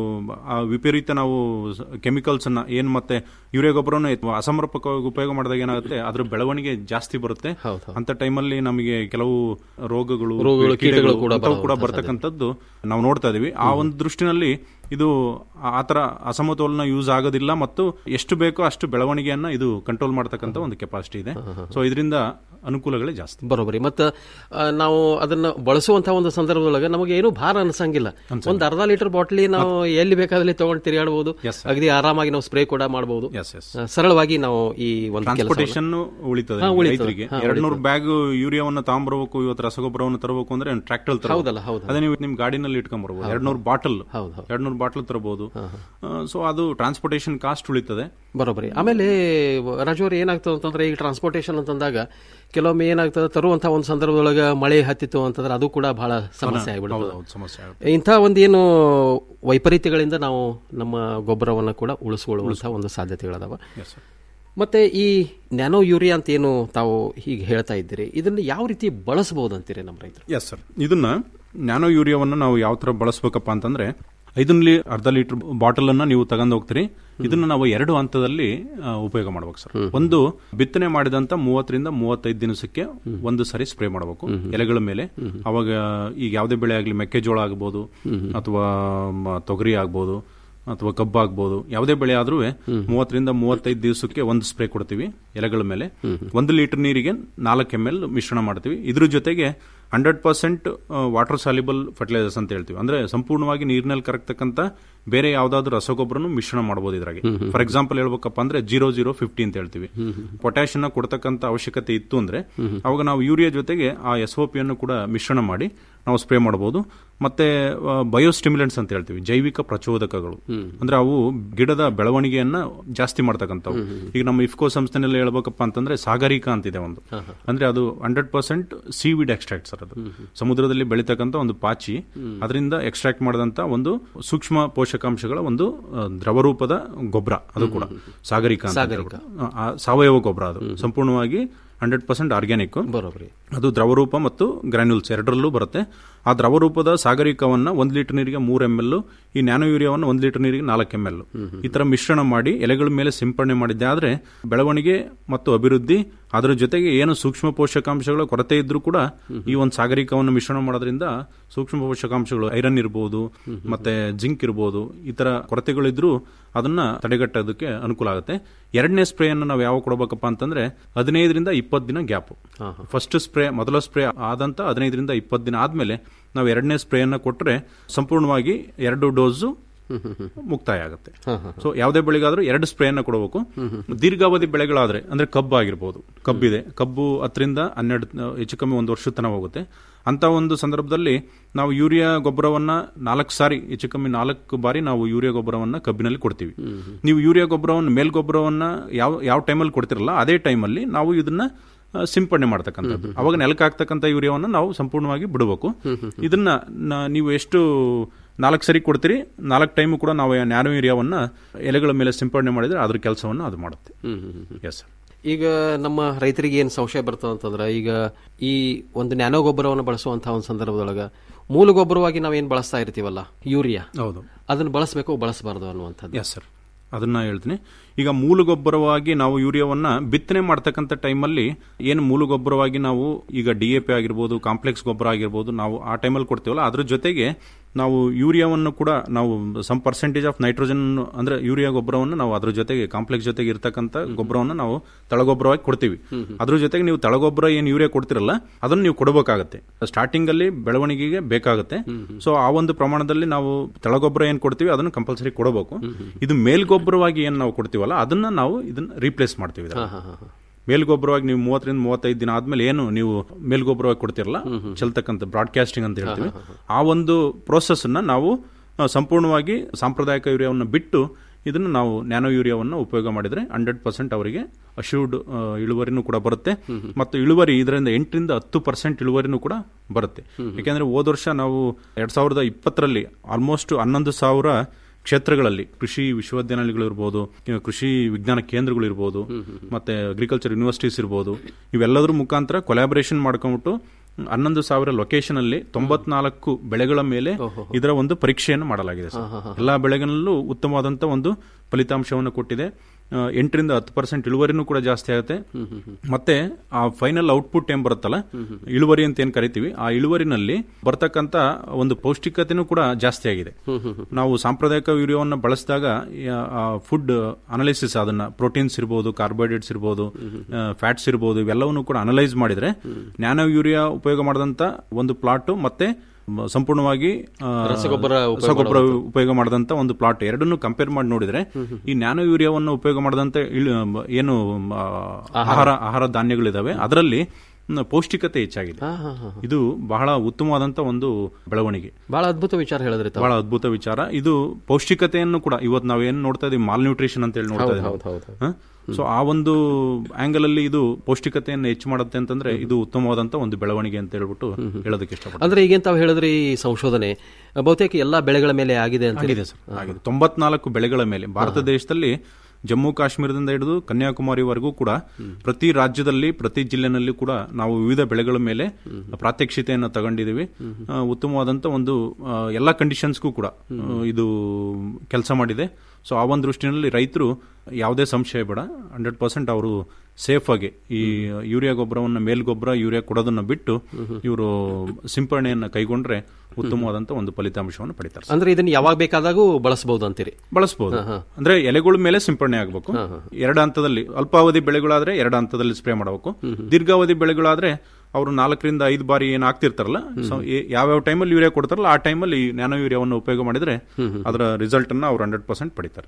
ಆ ವಿಪರೀತ ನಾವು ಕೆಮಿಕಲ್ಸ್ ಅನ್ನ ಏನ್ ಮತ್ತೆ ಯೂರಿಯಾ ಗೊಬ್ಬರವನ್ನು ಅಸಮರ್ಪಕವಾಗಿ ಉಪಯೋಗ ಮಾಡಿದಾಗ ಏನಾಗುತ್ತೆ ಅದ್ರ ಬೆಳವಣಿಗೆ ಜಾಸ್ತಿ ಬರುತ್ತೆ ಅಂತ ಟೈಮಲ್ಲಿ ನಮಗೆ ಕೆಲವು ರೋಗಗಳು ರೋಗಗಳು, ಕೀಟಗಳು ಕೂಡ ಅಂಥವು ಕೂಡ ಬರುವಂತ ಬರ್ತಕ್ಕಂಥದ್ದು ನಾವು ನೋಡ್ತಾ ಇದೀವಿ ಆ ಒಂದು ದೃಷ್ಟಿನಲ್ಲಿ ಇದು ಆ ತರ ಅಸಮತೋಲನ ಯೂಸ್ ಆಗೋದಿಲ್ಲ ಮತ್ತು ಎಷ್ಟು ಬೇಕೋ ಅಷ್ಟು ಬೆಳವಣಿಗೆಯನ್ನ ಇದು ಕಂಟ್ರೋಲ್ ಮಾಡ್ತಕ್ಕಂಥ ಒಂದು ಕೆಪಾಸಿಟಿ ಇದೆ ಸೊ ಇದರಿಂದ ಅನುಕೂಲಗಳೇ ಜಾಸ್ತಿ ಬರೋಬರಿ ಮತ್ತು ನಾವು ಅದನ್ನ ಬಳಸುವಂತಹ ಒಂದು ಸಂದರ್ಭದೊಳಗೆ ನಮಗೆ ಏನು ಭಾರ ಅನ್ಸಂಗಿಲ್ಲ ಒಂದು ಅರ್ಧ ಲೀಟರ್ ಬಾಟ್ಲಿ ನಾವು ಎಲ್ಲಿ ಬೇಕಾದಲ್ಲಿ ತಗೊಂಡು ತಿರುಗಾಡಬಹುದು ಅಗದಿ ಆರಾಮಾಗಿ ನಾವು ಸ್ಪ್ರೇ ಕೂಡ ಮಾಡಬಹುದು ಸರಳವಾಗಿ ನಾವು ಈ ಒಂದು ಕೆಲಸವನ್ನ- ಟ್ರಾನ್ಸ್ಪೋರ್ಟೇಷನ್ ಉಳಿತದೆ ಹಾ, ಉಳಿತದೆ. ರೈತರಿಗೆ ಹಾ, ಎರಡ್ ನೂರು ಉಳಿತದೆ. ಬ್ಯಾಗ್ ಯೂರಿಯಾವನ್ನ ತಗೊಂಬರ್ಬೇಕು ಇವತ್ತು ರಸಗೊಬ್ಬರವನ್ನು ತರಬೇಕು ಅಂದ್ರೆ ಟ್ರಾಕ್ಟರ್ ಹೌದಲ್ಲ, ಹೌದು. ಅದೇ ನೀವು ನಿಮ್ ಗಾಡಿನಲ್ಲಿ ಇಟ್ಕೊಂಡ್ಬರ್ಬೋದು ಎರಡ್ ನೂರು ಬಾಟಲ್ ಎರಡ್ ನೂರು ಬಾಟಲ್ ತರಬಹುದು ಸೊ ಅದು ಟ್ರಾನ್ಸ್ಪೋರ್ಟೇಷನ್ ಕಾಸ್ಟ್ ಉಳಿತದೆ ಬರೋಬರಿ ಆಮೇಲೆ ರಾಜು ಅವ್ರು ಏನಾಗ್ತದೆ ಅಂತಂದ್ರೆ ಈಗ ಟ್ರಾನ್ಸ್ಪೋರ್ಟೇಷನ್ ಅಂತಂದಾಗ ಕೆಲವೊಮ್ಮೆ ಏನಾಗ್ತದೆ ತರುವಂತಹ ಒಂದು ಸಂದರ್ಭದೊಳಗೆ ಮಳೆ ಹತ್ತಿತ್ತು ಅಂತಂದ್ರೆ ಅದು ಕೂಡ ಬಹಳ ಸಮಸ್ಯೆ ಹೌದು, ಆಗ್ಬಿಡುತ್ತೆ ಹೌದು, ಸಮಸ್ಯೆ ಆಗುತ್ತೆ. ಇಂಥ ಒಂದು ಏನು ವೈಪರೀತ್ಯಗಳಿಂದ ನಾವು ನಮ್ಮ ಗೊಬ್ಬರವನ್ನು ಕೂಡ ಉಳಿಸ್ಕೊಳ್ಳುವಂತಹ ಒಂದು ಸಾಧ್ಯತೆಗಳದಾವ Yes, sir. ಮತ್ತೆ ಈ ನ್ಯಾನೋ ಯೂರಿಯಾ ಅಂತ ಏನು ತಾವು ಹೀಗೆ ಹೇಳ್ತಾ ಇದ್ದೀರಿ ಇದನ್ನ ಯಾವ ರೀತಿ ಬಳಸಬಹುದು ಅಂತೀರಿ ನಮ್ಮ ರೈತರು ಎಸ್ ಸರ್ ಇದನ್ನ ನ್ಯಾನೋ ಯೂರಿಯಾವನ್ನು ನಾವು ಯಾವ ತರ ಬಳಸಬೇಕಪ್ಪ ಅಂತಂದ್ರೆ ಐದನಲ್ಲಿ ಅರ್ಧ ಲೀಟರ್ ಬಾಟಲ್ ಅನ್ನ ನೀವು ತಗೊಂಡು ಹೋಗ್ತೀರಿ ಇದನ್ನ ನಾವು ಎರಡು ಹಂತದಲ್ಲಿ ಆ, ಉಪಯೋಗ ಮಾಡ್ಬೇಕು ಸರ್ ಒಂದು ಬಿತ್ತನೆ ಮಾಡಿದಂತ ಮೂವತ್ತರಿಂದ ಮೂವತ್ತೈದು ದಿನಸಕ್ಕೆ ಒಂದು ಸರಿ ಸ್ಪ್ರೇ ಮಾಡಬೇಕು ಎಲೆಗಳ ಮೇಲೆ ಅವಾಗ ಈಗ ಯಾವುದೇ ಬೆಳೆ ಆಗಲಿ ಮೆಕ್ಕೆಜೋಳ ಆಗ್ಬೋದು ಅಥವಾ ಮ, ತೊಗರಿ ಆಗ್ಬೋದು ಅಥವಾ ಕಬ್ಬು ಆಗ್ಬೋದು ಯಾವುದೇ ಬೆಳೆ ಆದ್ರೂ ಮೂವತ್ತರಿಂದ ಮೂವತ್ತೈದು ದಿವಸಕ್ಕೆ ಒಂದು ಸ್ಪ್ರೇ ಕೊಡ್ತೀವಿ ಎಲೆಗಳ ಮೇಲೆ ಒಂದು ಲೀಟರ್ ನೀರಿಗೆ ನಾಲ್ಕು ಎಮ್ ಎಲ್ ಮಿಶ್ರಣ ಮಾಡ್ತೀವಿ ಇದ್ರ ಜೊತೆಗೆ hundred percent water soluble fertilisers ಅಂತ ಹೇಳ್ತೀವಿ ಅಂದ್ರೆ ಸಂಪೂರ್ಣವಾಗಿ ನೀರಿನಲ್ಲಿ ಕರಗ್ತಕ್ಕಂಥ ಬೇರೆ ಯಾವ್ದಾದ್ರು ರಸಗೊಬ್ಬರನು ಮಿಶ್ರಣ ಮಾಡಬಹುದು ಇದ್ರಾಗೆ ಫಾರ್ ಎಕ್ಸಾಂಪಲ್ ಹೇಳ್ಬೇಕಪ್ಪ ಅಂದ್ರೆ ಜೀರೋ ಜೀರೋ ಫಿಫ್ಟಿ ಅಂತ ಹೇಳ್ತೀವಿ ಪೊಟ್ಯಾಷಿಯಂ ಕೊಡ್ತಕ್ಕಂಥ ಅವಶ್ಯಕತೆ ಇತ್ತು ಅಂದ್ರೆ ಅವಾಗ ನಾವು ಯೂರಿಯಾ ಜೊತೆಗೆ ಆ ಎಸ್ ಒ ಪಿಯನ್ನು ಕೂಡ ಮಿಶ್ರಣ ಮಾಡಿ ನಾವು ಸ್ಪ್ರೇ ಮಾಡಬಹುದು ಮತ್ತೆ ಬಯೋಸ್ಟಿಮ್ಯುಲೆಂಟ್ಸ್ ಅಂತ ಹೇಳ್ತೀವಿ ಜೈವಿಕ ಪ್ರಚೋದಕಗಳು ಅಂದ್ರೆ ಅವು ಗಿಡದ ಬೆಳವಣಿಗೆಯನ್ನ ಜಾಸ್ತಿ ಮಾಡ್ತಕ್ಕಂಥವು ಈಗ ನಮ್ಮ ಇಫ್ಕೋ ಸಂಸ್ಥೆನಲ್ಲಿ ಹೇಳ್ಬೇಕಪ್ಪ ಅಂತಂದ್ರೆ ಸಾಗರಿಕಾ ಅಂತಿದೆ ಒಂದು ಅಂದ್ರೆ ಅದು hundred percent seaweed extract sir ಅದು ಸಮುದ್ರದಲ್ಲಿ ಬೆಳೀತಕ್ಕಂಥ ಒಂದು ಪಾಚಿ ಅದರಿಂದ ಎಕ್ಸ್ಟ್ರಾಕ್ಟ್ ಮಾಡಿದಂತ ಒಂದು ಸೂಕ್ಷ್ಮ ಪೋಷಕಾಂಶಗಳ ಒಂದು ಆ, ದ್ರವರೂಪದ ಗೊಬ್ಬರ ಅದು ಕೂಡ ಸಾಗರಿಕಾ ಅಂತ ಸಾಗರಿಕ. ಹೇಳ್ಬಿಟ್ಟು. ಆ, ಆ, ಸಾವಯವ ಗೊಬ್ಬರ ಅದು ಸಂಪೂರ್ಣವಾಗಿ ಹಂಡ್ರೆಡ್ ಪರ್ಸೆಂಟ್ ಆರ್ಗ್ಯಾನಿಕ್ ಬರೋಬರಿ ಅದು ದ್ರವರೂಪ ಮತ್ತು ಗ್ರಾನ್ಯೂಲ್ಸ್ ಎರಡರಲ್ಲೂ ಬರುತ್ತೆ ಆ ದ್ರವರೂಪದ ಸಾಗರಿಕವನ್ನ ಒಂದ್ ಲೀಟರ್ ನೀರಿಗೆ ಮೂರ್ ಎಂ ಎಲ್ ಈ ನ್ಯಾನೋ ಯೂರಿಯಾವನ್ನು ಒಂದ್ ಲೀಟರ್ ನೀರಿಗೆ ನಾಲ್ಕು ಎಂ ಎಲ್ ಈ ತರ ಮಿಶ್ರಣ ಮಾಡಿ ಎಲೆಗಳ ಮೇಲೆ ಸಿಂಪಡಣೆ ಮಾಡಿದ್ದೆ ಆದ್ರೆ ಬೆಳವಣಿಗೆ ಮತ್ತು ಅಭಿವೃದ್ಧಿ ಅದರ ಜೊತೆಗೆ ಏನು ಸೂಕ್ಷ್ಮ ಪೋಷಕಾಂಶಗಳ ಕೊರತೆ ಇದ್ರೂ ಕೂಡ ಈ ಒಂದು ಸಾಗರಿಕವನ್ನು ಮಿಶ್ರಣ ಮಾಡೋದ್ರಿಂದ ಸೂಕ್ಷ್ಮ ಪೋಷಕಾಂಶಗಳು ಐರನ್ ಇರಬಹುದು ಮತ್ತೆ ಜಿಂಕ್ ಇರಬಹುದು ಈ ತರ ಕೊರತೆಗಳಿದ್ರೂ ಅದನ್ನ ತಡೆಗಟ್ಟೋದಕ್ಕೆ ಅನುಕೂಲ ಆಗುತ್ತೆ ಎರಡನೇ ಸ್ಪ್ರೇ ಅನ್ನು ನಾವು ಯಾವ ಕೊಡಬೇಕಪ್ಪ ಅಂತಂದ್ರೆ ಹದಿನೈದರಿಂದ ಇಪ್ಪತ್ತು ದಿನ ಗ್ಯಾಪ್ ಫಸ್ಟ್ ಸ್ಪ್ರೇ ಮೊದಲ ಸ್ಪ್ರೇ ಆದಂತ ಹದಿನೈದರಿಂದ ಇಪ್ಪತ್ತು ದಿನ ಆದ್ಮೇಲೆ ನಾವು ಎರಡನೇ ಸ್ಪ್ರೇ ಅನ್ನ ಕೊಟ್ರೆ ಸಂಪೂರ್ಣವಾಗಿ ಎರಡು ಡೋಸು ಮುಕ್ತಾಯ ಆಗುತ್ತೆ ಸೊ ಯಾವುದೇ ಬೆಳೆಗಾದ್ರೂ ಎರಡು ಸ್ಪ್ರೇ ಅನ್ನ ಕೊಡಬೇಕು ದೀರ್ಘಾವಧಿ ಬೆಳೆಗಳಾದ್ರೆ ಅಂದ್ರೆ ಕಬ್ಬು ಆಗಿರ್ಬೋದು ಕಬ್ಬಿದೆ ಕಬ್ಬು ಹತ್ತರಿಂದ ಹನ್ನೆರಡು ಆ, ಹೆಚ್ಚು ಕಮ್ಮಿ ಒಂದು ವರ್ಷದ ತನಕ ಹೋಗುತ್ತೆ ಅಂತ ಒಂದು ಸಂದರ್ಭದಲ್ಲಿ ನಾವು ಯೂರಿಯಾ ಗೊಬ್ಬರವನ್ನ ನಾಲ್ಕು ಸಾರಿ ಹೆಚ್ಚು ಕಮ್ಮಿ ನಾಲ್ಕು ಬಾರಿ ನಾವು ಯೂರಿಯಾ ಗೊಬ್ಬರವನ್ನ ಕಬ್ಬಿನಲ್ಲಿ ಕೊಡ್ತೀವಿ ನೀವು ಯೂರಿಯಾ ಗೊಬ್ಬರವನ್ನು ಮೇಲ್ ಗೊಬ್ಬರವನ್ನ ಯಾವ ಯಾವ ಟೈಮಲ್ಲಿ ಕೊಡ್ತಿರಲ್ಲ ಅದೇ ಟೈಮಲ್ಲಿ ನಾವು ಇದನ್ನ ಆ, ಸಿಂಪಡಣೆ ಮಾಡ್ತಕ್ಕಂಥದ್ದು ಅವಾಗ ನೆಲಕ್ಕೆ ಹಾಕ್ತಕ್ಕಂಥ ಯೂರಿಯಾವನ್ನು ನಾವು ಸಂಪೂರ್ಣವಾಗಿ ಬಿಡಬೇಕು ಇದನ್ನ ನ- ನೀವು ಎಷ್ಟು ನಾಲ್ಕು ಸರಿ ಕೊಡ್ತೀರಿ ನಾಲ್ಕು ಟೈಮು ಕೂಡ ನಾವು ನ್ಯಾನೋ ಯೂರಿಯಾವನ್ನ ಎಲೆಗಳ ಮೇಲೆ ಸಿಂಪಡಣೆ ಮಾಡಿದ್ರೆ ಅದ್ರ ಕೆಲಸವನ್ನು ಅದು ಮಾಡುತ್ತೆ ಎಸ್ ಸರ್ ಈಗ ನಮ್ಮ ರೈತರಿಗೆ ಏನು ಸಂಶಯ ಬರ್ತದೆ ಅಂತಂದ್ರೆ ಈಗ ಈ ಒಂದು ನ್ಯಾನೋ ಗೊಬ್ಬರವನ್ನು ಬಳಸುವಂತಹ ಒಂದು ಸಂದರ್ಭದೊಳಗ ಮೂಲ ಗೊಬ್ಬರವಾಗಿ ನಾವೇನು ಬಳಸ್ತಾ ಇರ್ತೀವಲ್ಲ ಯೂರಿಯಾ ಹೌದು ಅದನ್ನು ಬಳಸಬೇಕು ಬಳಸಬಾರ್ದು ಅನ್ನುವಂಥದ್ದು ಎಸ್ ಸರ್ ಅದನ್ನ ಹೇಳ್ತೀನಿ ಈಗ ಮೂಲ ಗೊಬ್ಬರವಾಗಿ ನಾವು ಯೂರಿಯಾವನ್ನ ಬಿತ್ತನೆ ಮಾಡ್ತಕ್ಕಂಥ ಟೈಮಲ್ಲಿ ಏನು ಮೂಲ ಗೊಬ್ಬರವಾಗಿ ನಾವು ಈಗ ಡಿ ಎ ಪಿ ಆಗಿರ್ಬೋದು ಕಾಂಪ್ಲೆಕ್ಸ್ ಗೊಬ್ಬರ ಆಗಿರ್ಬೋದು ನಾವು ಆ ಟೈಮಲ್ಲಿ ಕೊಡ್ತೀವಲ್ಲ ಅದ್ರ ಜೊತೆಗೆ ನಾವು ಯೂರಿಯಾವನ್ನು ಕೂಡ ನಾವು ಸಮ್ ಪರ್ಸೆಂಟೇಜ್ ಆಫ್ ನೈಟ್ರೋಜನ್ ಅಂದ್ರೆ ಯೂರಿಯಾ ಗೊಬ್ಬರವನ್ನು ನಾವು ಅದ್ರ ಜೊತೆಗೆ ಕಾಂಪ್ಲೆಕ್ಸ್ ಜೊತೆಗೆ ಇರ್ತಕ್ಕಂಥ ಗೊಬ್ಬರವನ್ನು ನಾವು ತಳಗೊಬ್ಬರವಾಗಿ ಕೊಡ್ತೀವಿ ಅದ್ರ ಜೊತೆಗೆ ನೀವು ತಳಗೊಬ್ಬರ ಏನು ಯೂರಿಯಾ ಕೊಡ್ತಿರಲ್ಲ ಅದನ್ನು ನೀವು ಕೊಡಬೇಕಾಗತ್ತೆ ಸ್ಟಾರ್ಟಿಂಗ್ ಅಲ್ಲಿ ಬೆಳವಣಿಗೆಗೆ ಬೇಕಾಗುತ್ತೆ ಸೊ ಆ ಒಂದು ಪ್ರಮಾಣದಲ್ಲಿ ನಾವು ತಳಗೊಬ್ಬರ ಏನ್ ಕೊಡ್ತೀವಿ ಅದನ್ನು ಕಂಪಲ್ಸರಿ ಕೊಡಬೇಕು ಇದು ಮೇಲ್ಗೊಬ್ಬರವಾಗಿ ಏನ್ ನಾವು ಕೊಡ್ತೀವಲ್ಲ ಅದನ್ನ ನಾವು ಇದನ್ನ ರೀಪ್ಲೇಸ್ ಮಾಡ್ತೀವಿ ಇದನ್ನ. ಮೇಲ್ಗೊಬ್ಬರವಾಗಿ ನೀವು ಮೂವತ್ತರಿಂದ ಮೂವತ್ತೈದು ದಿನ ಆದ್ಮೇಲೆ ಏನು ನೀವು ಮೇಲ್ಗೊಬ್ಬರವಾಗಿ ಕೊಡ್ತಿರಲ್ಲ ಚೆಲ್ತಕ್ಕಂಥ ಬ್ರಾಡ್ಕಾಸ್ಟಿಂಗ್ ಅಂತ ಹೇಳ್ತೀವಿ ಆ ಒಂದು ಪ್ರೋಸೆಸ್ ಅನ್ನ ನಾವು ಆ, ಸಂಪೂರ್ಣವಾಗಿ ಸಾಂಪ್ರದಾಯಿಕ ಯೂರಿಯಾವನ್ನು ಬಿಟ್ಟು ಇದನ್ನು ನಾವು ನ್ಯಾನೋ ಯೂರಿಯಾವನ್ನು ಉಪಯೋಗ ಮಾಡಿದ್ರೆ ಹಂಡ್ರೆಡ್ ಪರ್ಸೆಂಟ್ ಅವರಿಗೆ ಅಶ್ಯೂರ್ಡ್ ಇಳುವರಿನೂ ಕೂಡ ಬರುತ್ತೆ ಮತ್ತು ಇಳುವರಿ ಇದರಿಂದ ಎಂಟರಿಂದ ಹತ್ತು ಪರ್ಸೆಂಟ್ ಇಳುವರಿನೂ ಕೂಡ ಬರುತ್ತೆ ಯಾಕೆಂದ್ರೆ ಹೋದ ವರ್ಷ ನಾವು ಎರಡ್ ಸಾವಿರದ ಇಪ್ಪತ್ತರಲ್ಲಿ ಆಲ್ಮೋಸ್ಟ್ ಹನ್ನೊಂದು ಸಾವಿರ ಕ್ಷೇತ್ರಗಳಲ್ಲಿ ಕೃಷಿ ವಿಶ್ವವಿದ್ಯಾನಿಲಯಗಳು ಇರ್ಬೋದು ಇವಾಗ ಕೃಷಿ ವಿಜ್ಞಾನ ಕೇಂದ್ರಗಳು ಇರ್ಬೋದು ಮತ್ತೆ ಅಗ್ರಿಕಲ್ಚರ್ ಯೂನಿವರ್ಸಿಟೀಸ್ ಇರ್ಬೋದು ಇವೆಲ್ಲದರ ಮುಖಾಂತರ ಕೊಲಾಬರೇಷನ್ ಮಾಡ್ಕೊಂಡ್ಬಿಟ್ಟು ಹನ್ನೊಂದು ಸಾವಿರ ಲೊಕೇಶನ್ ಅಲ್ಲಿ ತೊಂಬತ್ನಾಲ್ಕು ಬೆಳೆಗಳ ಮೇಲೆ ಇದರ ಒಂದು ಪರೀಕ್ಷೆಯನ್ನು ಮಾಡಲಾಗಿದೆ ಸರ್. ಎಲ್ಲಾ ಬೆಳೆಗಳಲ್ಲೂ ಉತ್ತಮವಾದಂತ ಒಂದು ಫಲಿತಾಂಶವನ್ನು ಕೊಟ್ಟಿದೆ ಆ, ಎಂಟರಿಂದ ಹತ್ತು ಪರ್ಸೆಂಟ್ ಇಳುವರಿನೂ ಕೂಡ ಜಾಸ್ತಿ ಆಗುತ್ತೆ ಮತ್ತೆ ಆ ಫೈನಲ್ ಔಟ್ಪುಟ್ ಏನ್ ಬರುತ್ತಲ್ಲ ಇಳುವರಿ ಅಂತ ಏನ್ ಕರಿತೀವಿ ಆ ಇಳುವರಿನಲ್ಲಿ ಬರ್ತಕ್ಕಂತ ಒಂದು ಪೌಷ್ಟಿಕತೆನೂ ಕೂಡ ಜಾಸ್ತಿ ಆಗಿದೆ ನಾವು ಸಾಂಪ್ರದಾಯಿಕ ಯೂರಿಯಾವನ್ನು ಬಳಸಿದಾಗ ಫುಡ್ ಅನಲೈಸಿಸ್ ಅದನ್ನ ಪ್ರೋಟೀನ್ಸ್ ಇರ್ಬೋದು ಕಾರ್ಬೋಹೈಡ್ರೇಟ್ಸ್ ಇರ್ಬೋದು ಫ್ಯಾಟ್ಸ್ ಇರ್ಬೋದು ಇವೆಲ್ಲವನ್ನು ಕೂಡ ಅನಲೈಸ್ ಮಾಡಿದ್ರೆ ನ್ಯಾನೋ ಯೂರಿಯಾ ಉಪಯೋಗ ಮಾಡಿದಂತ ಒಂದು ಪ್ಲಾಟ್ ಮತ್ತೆ ಮ- ಸಂಪೂರ್ಣವಾಗಿ ಆ, ರಸಗೊಬ್ಬರ ಉಪಯೋಗ ರಸಗೊಬ್ಬರ ಮಾಡೋದು. ಉಪಯೋಗ ಮಾಡಿದಂತ ಒಂದು ಪ್ಲಾಟ್ ಎರಡನ್ನು ಕಂಪೇರ್ ಮಾಡಿ ನೋಡಿದ್ರೆ ಈ ನ್ಯಾನೋ ಯೂರಿಯಾವನ್ನು ಉಪಯೋಗ ಮಾಡಿದಂತ ಇಳು- ಏನು ಆ, ಆಹಾರ ಆಹಾರ ಧಾನ್ಯಗಳಿದಾವೆ ಅದರಲ್ಲಿ ಮ್, ಪೌಷ್ಟಿಕತೆ ಹೆಚ್ಚಾಗಿದೆ ಇದು ಬಹಳ ಉತ್ತಮವಾದಂತ ಒಂದು ಬೆಳವಣಿಗೆ ಬಹಳ ಅದ್ಭುತ ವಿಚಾರ ಹೇಳಿದ್ರಿ ತಾವು. ಬಹಳ ಅದ್ಭುತ ವಿಚಾರ ಇದು ಪೌಷ್ಟಿಕತೆಯನ್ನು ಕೂಡ ಇವತ್ತು ನಾವೇನ್ ನೋಡ್ತಾ ಇದೀವಿ ಮಾಲ್ ನ್ಯೂಟ್ರಿಷನ್ ಅಂತ ಹೇಳಿ ನೋಡ್ತಾ ಹೌದು, ಇದೀವಿ ಹೌದು, ಹೌದು. ಸೊ ಆ ಒಂದು ಆಂಗಲ್ ಅಲ್ಲಿ ಇದು ಪೌಷ್ಟಿಕತೆಯನ್ನು ಹೆಚ್ಚು ಮಾಡುತ್ತೆ ಅಂತಂದ್ರೆ ಇದು ಉತ್ತಮವಾದಂತ ಒಂದು ಬೆಳವಣಿಗೆ ಅಂತ ಹೇಳ್ಬಿಟ್ಟು ಹೇಳೋದಕ್ಕೆ ಇಷ್ಟಪಡ್ತೀನಿ ಅಂದ್ರೆ ಈಗೇನ್ ತಾವು ಹೇಳಿದ್ರಿ ಈ ಸಂಶೋಧನೆ ಬಹುತೇಕ ಎಲ್ಲಾ ಬೆಳೆಗಳ ಮೇಲೆ ಆಗಿದೆ ಅಂತ ಆಗಿದೆ ಸರ್ ಆಗಿದೆ ತೊಂಬತ್ನಾಲ್ಕು ಬೆಳೆಗಳ ಮೇಲೆ ಭಾರತ ದೇಶದಲ್ಲಿ ಜಮ್ಮು ಕಾಶ್ಮೀರದಿಂದ ಹಿಡಿದು ಕನ್ಯಾಕುಮಾರಿವರೆಗೂ ಕೂಡ ಪ್ರತಿ ರಾಜ್ಯದಲ್ಲಿ ಪ್ರತಿ ಜಿಲ್ಲೆನಲ್ಲಿ ಕೂಡ ನಾವು ವಿವಿಧ ಬೆಳೆಗಳ ಮೇಲೆ ಪ್ರಾತ್ಯಕ್ಷಿತೆಯನ್ನು ತಗೊಂಡಿದ್ದೀವಿ ಆ, ಉತ್ತಮವಾದಂತ ಒಂದು ಆ, ಎಲ್ಲ ಕಂಡೀಷನ್ಸ್ಗೂ ಕೂಡ ಆ, ಇದು ಕೆಲಸ ಮಾಡಿದೆ ಸೊ ಆ ಒಂದು ದೃಷ್ಟಿನಲ್ಲಿ ರೈತರು ಯಾವುದೇ ಸಂಶಯ ಬೇಡ ಹಂಡ್ರೆಡ್ ಪರ್ಸೆಂಟ್ ಅವರು ಸೇಫ್ ಆಗಿ ಈ ಯೂರಿಯಾ ಗೊಬ್ಬರವನ್ನು ಮೇಲ್ಗೊಬ್ಬರ ಯೂರಿಯಾ ಕೊಡೋದನ್ನ ಬಿಟ್ಟು ಇವರು ಸಿಂಪರಣೆಯನ್ನು ಕೈಗೊಂಡ್ರೆ ಉತ್ತಮವಾದಂತ ಒಂದು ಫಲಿತಾಂಶವನ್ನು ಪಡಿತಾರೆ ಅಂದ್ರೆ ಇದನ್ನ ಯಾವಾಗ ಬೇಕಾದಾಗೂ ಬಳಸಬಹುದು ಅಂತೀರಿ ಬಳಸಬಹುದು ಅಂದ್ರೆ ಎಲೆಗಳ ಮೇಲೆ ಸಿಂಪರಣೆ ಆಗಬೇಕು ಎರಡು ಹಂತದಲ್ಲಿ ಅಲ್ಪಾವಧಿ ಬೆಳೆಗಳಾದ್ರೆ ಎರಡು ಹಂತದಲ್ಲಿ ಸ್ಪ್ರೇ ಮಾಡಬೇಕು ದೀರ್ಘಾವಧಿ ಬೆಳೆಗಳಾದ್ರೆ ಅವರು ನಾಲ್ಕರಿಂದ ಐದು ಬಾರಿ ಏನು ಆಗ್ತಿರ್ತಾರಲ್ಲ ಸೊ ಯಾವ್ಯಾವ ಟೈಮಲ್ಲಿ ಯೂರಿಯಾ ಕೊಡ್ತಾರಲ್ಲ ಆ ಟೈಮಲ್ಲಿ ನ್ಯಾನೋ ಯೂರಿಯಾವನ್ನು ಉಪಯೋಗ ಮಾಡಿದ್ರೆ ಅದರ ರಿಸಲ್ಟ್ ಅನ್ನ ಅವ್ರು ಹಂಡ್ರೆಡ್ ಪರ್ಸೆಂಟ್ ಪಡಿತಾರೆ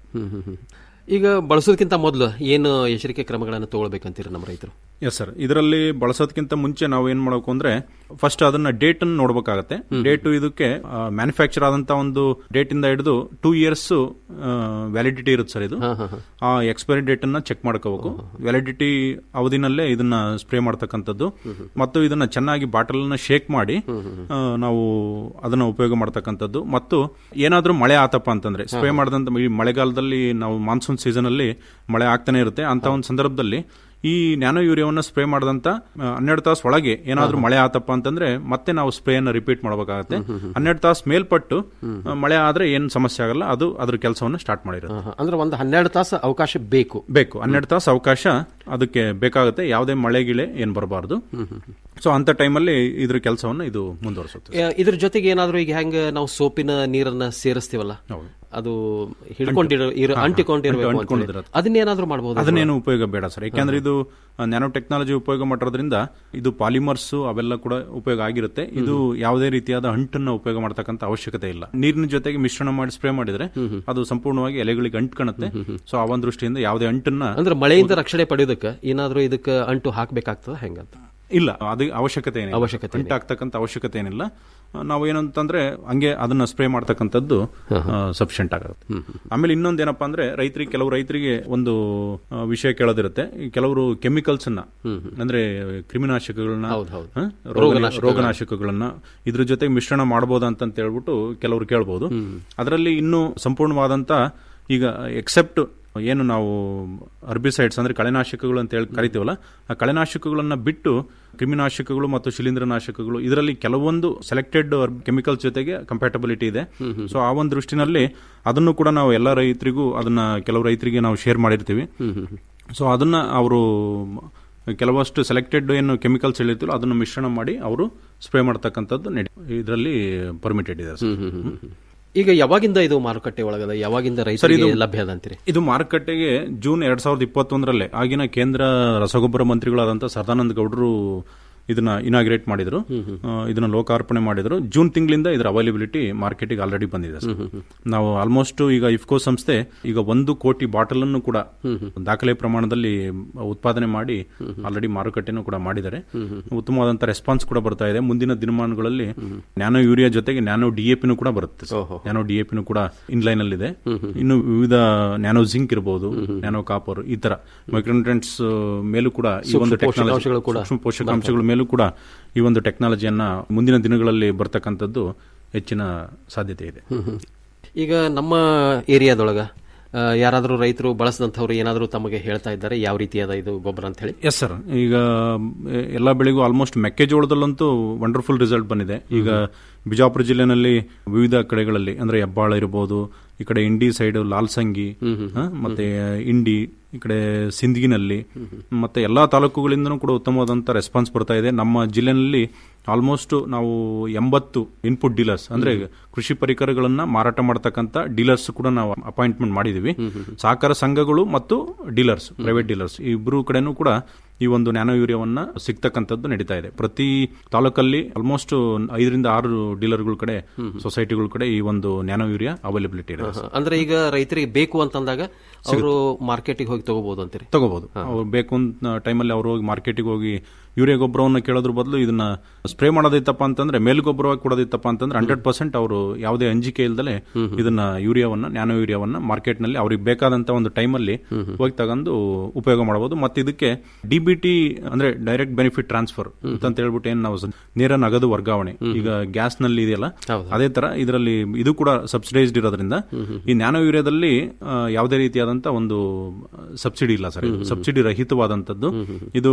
ಈಗ ಬಳಸೋದಕ್ಕಿಂತ ಮೊದಲು ಏನು ಎಚ್ಚರಿಕೆ ಕ್ರಮಗಳನ್ನು ತಗೊಳ್ಬೇಕಂತೀರಿ ನಮ್ಮ ರೈತರು ಎಸ್ ಸರ್ ಇದರಲ್ಲಿ ಬಳಸೋದಕ್ಕಿಂತ ಮುಂಚೆ ನಾವು ಏನ್ ಮಾಡಬೇಕು ಅಂದ್ರೆ ಫಸ್ಟ್ ಅದನ್ನ ಡೇಟ್ ಅನ್ನು ನೋಡ್ಬೇಕಾಗತ್ತೆ ಡೇಟ್ ಇದಕ್ಕೆ ಮ್ಯಾನುಫ್ಯಾಕ್ಚರ್ ಆದಂತ ಒಂದು ಡೇಟ್ ಇಂದ ಹಿಡಿದು ಟೂ ಇಯರ್ಸ್ ವ್ಯಾಲಿಡಿಟಿ ಇರುತ್ತೆ ಸರ್ ಇದು ಆ ಎಕ್ಸ್ಪೈರಿ ಡೇಟ್ ಅನ್ನ ಚೆಕ್ ಮಾಡ್ಕೋಬೇಕು ವ್ಯಾಲಿಡಿಟಿ ಅವಧಿನಲ್ಲೇ ಇದನ್ನ ಸ್ಪ್ರೇ ಮಾಡ್ತಕ್ಕಂಥದ್ದು ಮತ್ತು ಇದನ್ನ ಚೆನ್ನಾಗಿ ಬಾಟಲ್ ನ ಶೇಕ್ ಮಾಡಿ ಆ, ನಾವು ಅದನ್ನ ಉಪಯೋಗ ಮಾಡ್ತಕ್ಕಂಥದ್ದು ಮತ್ತು ಏನಾದ್ರೂ ಮಳೆ ಆತಪ್ಪ ಅಂತಂದ್ರೆ ಸ್ಪ್ರೇ ಮಾಡಿದಂತ ಈ ಮಳೆಗಾಲದಲ್ಲಿ ನಾವು ಮಾನ್ಸೂನ್ ಸೀಸನ್ ಅಲ್ಲಿ ಮಳೆ ಆಗ್ತಾನೆ ಇರುತ್ತೆ ಅಂತ ಒಂದು ಸಂದರ್ಭದಲ್ಲಿ ಈ ನ್ಯಾನೋ ಯೂರಿಯಾವನ್ನ ಸ್ಪ್ರೇ ಮಾಡಿದಂತ ಹನ್ನೆರಡು ತಾಸು ಒಳಗೆ ಏನಾದ್ರೂ ಮಳೆ ಆತಪ್ಪ ಅಂತಂದ್ರೆ ಮತ್ತೆ ನಾವು ಸ್ಪ್ರೇಯನ್ನು ರಿಪೀಟ್ ಮಾಡಬೇಕಾಗತ್ತೆ ಹನ್ನೆರಡು ತಾಸು ಮೇಲ್ಪಟ್ಟು ಆ, ಮಳೆ ಆದ್ರೆ ಏನ್ ಸಮಸ್ಯೆ ಆಗಲ್ಲ ಅದು ಅದ್ರ ಕೆಲಸವನ್ನು ಸ್ಟಾರ್ಟ್ ಮಾಡಿರುತ್ತೆ ಅಂದ್ರೆ ಒಂದು ಹನ್ನೆರಡು ತಾಸು ಅವಕಾಶ ಬೇಕು ಬೇಕು ಹನ್ನೆರಡು ತಾಸು ಅವಕಾಶ ಅದಕ್ಕೆ ಬೇಕಾಗುತ್ತೆ ಯಾವುದೇ ಮಳೆ ಗಿಳೆ ಏನ್ ಬರಬಾರ್ದು ಸೊ ಅಂತ ಟೈಮಲ್ಲಿ ಇದ್ರ ಕೆಲಸವನ್ನು ಇದು ಮುಂದುವರಿಸುತ್ತೆ ಆ, ಇದ್ರ ಜೊತೆಗೆ ಏನಾದ್ರೂ ಈಗ ಹೆಂಗ ನಾವು ಸೋಪಿನ ನೀರನ್ನ ಸೇರಿಸ್ತೀವಲ್ಲ ಅದು ಹಿಡ್ಕೊಂಡಿರೋ ಇರೋ ಅಂಟಿಕೊಂಡಿರ್ಬೇಕು ಅಂತ ಹೇಳಿ. ಅಂಟಿಕೊಂಡಿರೋದು. ಅದನ್ನೇನಾದ್ರೂ ಮಾಡಬಹುದು ಅದನ್ನೇನು ಉಪಯೋಗ ಬೇಡ ಸರ್ ಯಾಕಂದ್ರೆ ಇದು ನ್ಯಾನೋ ಟೆಕ್ನಾಲಜಿ ಉಪಯೋಗ ಮಾಡೋದ್ರಿಂದ ಇದು ಪಾಲಿಮರ್ಸ್ ಅವೆಲ್ಲ ಕೂಡ ಉಪಯೋಗ ಆಗಿರುತ್ತೆ ಇದು ಯಾವುದೇ ರೀತಿಯಾದ ಅಂಟನ್ನ ಉಪಯೋಗ ಮಾಡ್ತಕ್ಕಂಥ ಅವಶ್ಯಕತೆ ಇಲ್ಲ ನೀರಿನ ಜೊತೆಗೆ ಮಿಶ್ರಣ ಮಾಡಿ ಸ್ಪ್ರೇ ಮಾಡಿದ್ರೆ ಅದು ಸಂಪೂರ್ಣವಾಗಿ ಎಲೆಗಳಿಗೆ ಅಂಟ್ಕಣತ್ತೆ ಸೊ ಆ ಒಂದು ದೃಷ್ಟಿಯಿಂದ ಯಾವುದೇ ಅಂಟನ್ನ ಅಂದ್ರೆ ಮಳೆಯಿಂದ ರಕ್ಷಣೆ ಪಡೆಯೋದಕ್ಕೆ ಏನಾದ್ರೂ ಇದಕ್ಕೆ ಅಂಟು ಹಾಕ್ಬೇಕಾಗ್ತದ ಹೆಂಗಂತ ಇಲ್ಲ ಅದು ಅವಶ್ಯಕತೆ ಏನಿಲ್ಲ ಅವಶ್ಯಕತೆ ಅಂಟ್ ಆಗ್ತಕ್ಕಂಥ ಅವಶ್ಯಕತೆ ಏನಿಲ್ಲ ಆ, ನಾವು ಏನಂತಂದ್ರೆ ಹಂಗೆ ಅದನ್ನ ಸ್ಪ್ರೇ ಮಾಡ್ತಕ್ಕಂಥದ್ದು ಸಫಿಷಿಯಂಟ್ ಆಗುತ್ತೆ ಆಮೇಲೆ ಇನ್ನೊಂದು ಏನಪ್ಪಾ ಅಂದ್ರೆ ರೈತರಿಗೆ ಕೆಲವು ರೈತರಿಗೆ ಒಂದು ಆ, ವಿಷಯ ಕೇಳೋದಿರುತ್ತೆ ಈ ಕೆಲವರು ಕೆಮಿಕಲ್ಸ್ ಅನ್ನ ಅಂದ್ರೆ ಕ್ರಿಮಿನಾಶಕಗಳನ್ನ ಹೌದು, ಹೌದು. ಹ? ರೋಗ- ರೋಗನಾಶಕಗಳನ್ನ. ರೋಗನಾಶಕಗಳನ್ನ ಇದ್ರ ಜೊತೆ ಮಿಶ್ರಣ ಮಾಡಬಹುದಾ ಅಂತ ಹೇಳ್ಬಿಟ್ಟು ಕೆಲವರು ಕೇಳಬಹುದು ಅದರಲ್ಲಿ ಇನ್ನೂ ಸಂಪೂರ್ಣವಾದಂತ ಈಗ ಎಕ್ಸೆಪ್ಟ್ ಏನು ನಾವು ಅರ್ಬಿಸೈಡ್ಸ್ ಅಂದ್ರೆ ಕಳೆನಾಶಕಗಳು ಅಂತ ಹೇಳಿ ಕರಿತೀವಲ್ಲ ಆ ಕಳೆನಾಶಕಗಳನ್ನ ಬಿಟ್ಟು ಕ್ರಿಮಿನಾಶಕಗಳು ಮತ್ತು ಶಿಲೀಂಧ್ರನಾಶಕಗಳು ಇದರಲ್ಲಿ ಕೆಲವೊಂದು ಸೆಲೆಕ್ಟೆಡ್ ಕೆಮಿಕಲ್ಸ್ ಜೊತೆಗೆ ಕಂಪ್ಯಾಟಬಿಲಿಟಿ ಇದೆ ಸೊ ಆ ಒಂದು ದೃಷ್ಟಿನಲ್ಲಿ ಅದನ್ನು ಕೂಡ ನಾವು ಎಲ್ಲ ರೈತರಿಗೂ ಅದನ್ನ ಕೆಲವು ರೈತರಿಗೆ ನಾವು ಶೇರ್ ಮಾಡಿರ್ತೀವಿ ಸೊ ಅದನ್ನ ಅವರು ಕೆಲವಷ್ಟು ಸೆಲೆಕ್ಟೆಡ್ ಏನು ಕೆಮಿಕಲ್ಸ್ ಹೇಳಿರ್ತೀವೋ ಅದನ್ನು ಮಿಶ್ರಣ ಮಾಡಿ ಅವರು ಸ್ಪ್ರೇ ಮಾಡ್ತಕ್ಕಂಥದ್ದು ನಡಿ ಇದರಲ್ಲಿ ಪರ್ಮಿಟೆಡ್ ಇದೆ ಸರ್. ಈಗ ಯಾವಾಗಿಂದ ಇದು ಮಾರುಕಟ್ಟೆ ಒಳಗದ ಯಾವಾಗಿಂದ ಸರ್ ರೈತರಿಗೆ ಇದು ಲಭ್ಯ ಅದ ಅಂತೀರಿ ಇದು ಮಾರುಕಟ್ಟೆಗೆ ಜೂನ್ ಎರಡ್ ಸಾವಿರದ ಇಪ್ಪತ್ತೊಂದರಲ್ಲೇ ಆಗಿನ ಕೇಂದ್ರ ರಸಗೊಬ್ಬರ ಮಂತ್ರಿಗಳಾದಂಥ ಸದಾನಂದ ಗೌಡರು ಇದನ್ನ ಇನಾಗ್ರೇಟ್ ಮಾಡಿದ್ರು ಆ, ಇದನ್ನ ಲೋಕಾರ್ಪಣೆ ಮಾಡಿದ್ರು ಜೂನ್ ತಿಂಗಳಿಂದ ಇದರ ಅವೈಲಬಿಲಿಟಿ ಮಾರ್ಕೆಟಿಗೆ ಆಲ್ರೆಡಿ ಬಂದಿದೆ ಸರ್. ನಾವು ಆಲ್ಮೋಸ್ಟ್ ಈಗ ಇಫ್ಕೋ ಸಂಸ್ಥೆ ಈಗ ಒಂದು ಕೋಟಿ ಬಾಟಲ್ ಅನ್ನು ಕೂಡ ದಾಖಲೆ ಪ್ರಮಾಣದಲ್ಲಿ ಉತ್ಪಾದನೆ ಮಾಡಿ ಆಲ್ರೆಡಿ ಮಾರುಕಟ್ಟೆನೂ ಕೂಡ ಮಾಡಿದ್ದಾರೆ ಉತ್ತಮವಾದಂತ ರೆಸ್ಪಾನ್ಸ್ ಕೂಡ ಬರ್ತಾ ಇದೆ ಮುಂದಿನ ದಿನಮಾನಗಳಲ್ಲಿ ನ್ಯಾನೋ ಯೂರಿಯಾ ಜೊತೆಗೆ ನ್ಯಾನೋ ಡಿಎಪಿನೂ ಕೂಡ ಬರುತ್ತೆ ಸರ್. ನ್ಯಾನೋ ಡಿಎಪಿನೂ ಕೂಡ ಇನ್ಲೈನ್ ಅಲ್ಲಿ ಇದೆ ಇನ್ನು ವಿವಿಧ ನ್ಯಾನೋ ಜಿಂಕ್ ಇರಬಹುದು ನ್ಯಾನೋ ಕಾಪರ್ ಈ ತರ ಮೈಕ್ರೋನ್ಯೂಟ್ರೆಂಟ್ಸ್ ಮೇಲೂ ಕೂಡ ಈ ಸೂಕ್ಷ್ಮ ಒಂದು ಟೆಕ್ನಾಲಜಿ ಪೋಷಕಾಂಶಗಳು ಕೂಡ ಸೂಕ್ಷ್ಮ ಪೋಷಕಾಂಶಗಳ ಮೇಲೂ ಕೂಡ ಈ ಒಂದು ಟೆಕ್ನಾಲಜಿಯನ್ನ ಮುಂದಿನ ದಿನಗಳಲ್ಲಿ ಬರ್ತಕ್ಕಂಥದ್ದು ಹೆಚ್ಚಿನ ಸಾಧ್ಯತೆ ಇದೆ ಈಗ ನಮ್ಮ ಏರಿಯಾದೊಳಗ ಆ, ಯಾರಾದರೂ ರೈತರು ಬಳಸಿದಂಥವ್ರು ಏನಾದರೂ ತಮಗೆ ಹೇಳ್ತಾ ಇದ್ದಾರೆ ಯಾವ ರೀತಿಯಾದ ಇದು ಗೊಬ್ಬರ ಅಂತ ಹೇಳಿ ಎಸ್ ಸರ್ ಈಗ ಎ, ಎಲ್ಲ ಬೆಳೆಗೂ ಆಲ್ಮೋಸ್ಟ್ ಮೆಕ್ಕೆಜೋಳದಲ್ಲಂತೂ ವಂಡರ್ಫುಲ್ ರಿಸಲ್ಟ್ ಬಂದಿದೆ ಈಗ ಬಿಜಾಪುರ ಜಿಲ್ಲೆನಲ್ಲಿ ವಿವಿಧ ಕಡೆಗಳಲ್ಲಿ ಅಂದ್ರೆ ಹೆಬ್ಬಾಳ ಇರಬಹುದು ಈ ಕಡೆ ಇಂಡಿ ಸೈಡ್ ಲಾಲ್ಸಂಗಿ ಹ, ಮತ್ತೆ ಇಂಡಿ ಈ ಕಡೆ ಸಿಂದಗಿನಲ್ಲಿ ಮತ್ತೆ ಎಲ್ಲಾ ತಾಲೂಕುಗಳಿಂದನೂ ಕೂಡ ಉತ್ತಮವಾದಂತ ರೆಸ್ಪಾನ್ಸ್ ಬರ್ತಾ ಇದೆ ನಮ್ಮ ಜಿಲ್ಲೆನಲ್ಲಿ ಆಲ್ಮೋಸ್ಟ್ ನಾವು ಎಂಬತ್ತು ಇನ್ಪುಟ್ ಡೀಲರ್ಸ್ ಅಂದ್ರೆ ಕೃಷಿ ಪರಿಕರಗಳನ್ನ ಮಾರಾಟ ಮಾಡತಕ್ಕಂತ ಡೀಲರ್ಸ್ ಕೂಡ ನಾವು ಅಪಾಯಿಂಟ್ಮೆಂಟ್ ಮಾಡಿದೀವಿ ಸಹಕಾರ ಸಂಘಗಳು ಮತ್ತು ಡೀಲರ್ಸ್ ಪ್ರೈವೇಟ್ ಡೀಲರ್ಸ್ ಇಬ್ರು ಕಡೆನೂ ಕೂಡ ಈ ಒಂದು ನ್ಯಾನೋ ಯೂರಿಯಾವನ್ನ ಸಿಗ್ತಕ್ಕಂಥದ್ದು ನಡೀತಾ ಇದೆ ಪ್ರತಿ ತಾಲೂಕಲ್ಲಿ ಆಲ್ಮೋಸ್ಟ್ ಐದರಿಂದ ಆರು ಡೀಲರ್ಗಳ ಕಡೆ ಸೊಸೈಟಿಗಳ ಕಡೆ ಈ ಒಂದು ನ್ಯಾನೋ ಯೂರಿಯಾ ಅವೈಲಬಿಲಿಟಿ ಇದೆ ಆಹಾ. ಅಂದ್ರೆ ಈಗ ರೈತರಿಗೆ ಬೇಕು ಅಂತಂದಾಗ ಅವರು ಮಾರ್ಕೆಟಿಗೆ ಹೋಗಿ ತಗೋಬಹುದು ಅಂತೀರಿ ತಗೋಬಹುದು ಅವ್ರು ಬೇಕು ಅಂತ ಟೈಮಲ್ಲಿ ಅವ್ರು ಹೋಗಿ ಮಾರ್ಕೆಟಿಗೆ ಹೋಗಿ ಯೂರಿಯಾ ಗೊಬ್ಬರವನ್ನು ಕೇಳೋದ್ರ ಬದಲು ಇದನ್ನ ಸ್ಪ್ರೇ ಮಾಡೋದಿತ್ತಪ್ಪ ಅಂತಂದ್ರೆ ಮೇಲ್ಗೊಬ್ಬರವಾಗಿ ಕೊಡೋದಿತ್ತಪ್ಪ ಅಂತಂದ್ರೆ ಹಂಡ್ರೆಡ್ ಪರ್ಸೆಂಟ್ ಅವರು ಯಾವುದೇ ಅಂಜಿಕೆ ಇಲ್ದಲೆ ಇದನ್ನ ಯೂರಿಯಾವನ್ನ ನ್ಯಾನೋ ಯೂರಿಯಾವನ್ನ ಮಾರ್ಕೆಟ್ ನಲ್ಲಿ ಅವ್ರಿಗೆ ಬೇಕಾದಂತ ಒಂದು ಟೈಮಲ್ಲಿ ಹೋಗಿ ತಗೊಂಡು ಉಪಯೋಗ ಮಾಡಬಹುದು ಮತ್ತೆ ಇದಕ್ಕೆ ಡಿಬಿಟಿ ಅಂದ್ರೆ ಡೈರೆಕ್ಟ್ ಬೆನಿಫಿಟ್ ಟ್ರಾನ್ಸ್ಫರ್ ಅಂತ ಹೇಳ್ಬಿಟ್ಟು ಏನ್ ನಾವು ಸ- ನೇರ ನಗದು ವರ್ಗಾವಣೆ ಈಗ ಗ್ಯಾಸ್ ನಲ್ಲಿ ಇದೆಯಲ್ಲ ಅದೇ ತರ ಇದರಲ್ಲಿ ಇದು ಕೂಡ ಸಬ್ಸಿಡೈಸ್ಡ್ ಇರೋದ್ರಿಂದ ಈ ನ್ಯಾನೋ ಯೂರಿಯಾದಲ್ಲಿ ಆ, ಯಾವುದೇ ರೀತಿಯಾದಂತ ಒಂದು ಸಬ್ಸಿಡಿ ಇಲ್ಲ ಸರ್ ಸಬ್ಸಿಡಿ ರಹಿತವಾದಂತದ್ದು ಇದು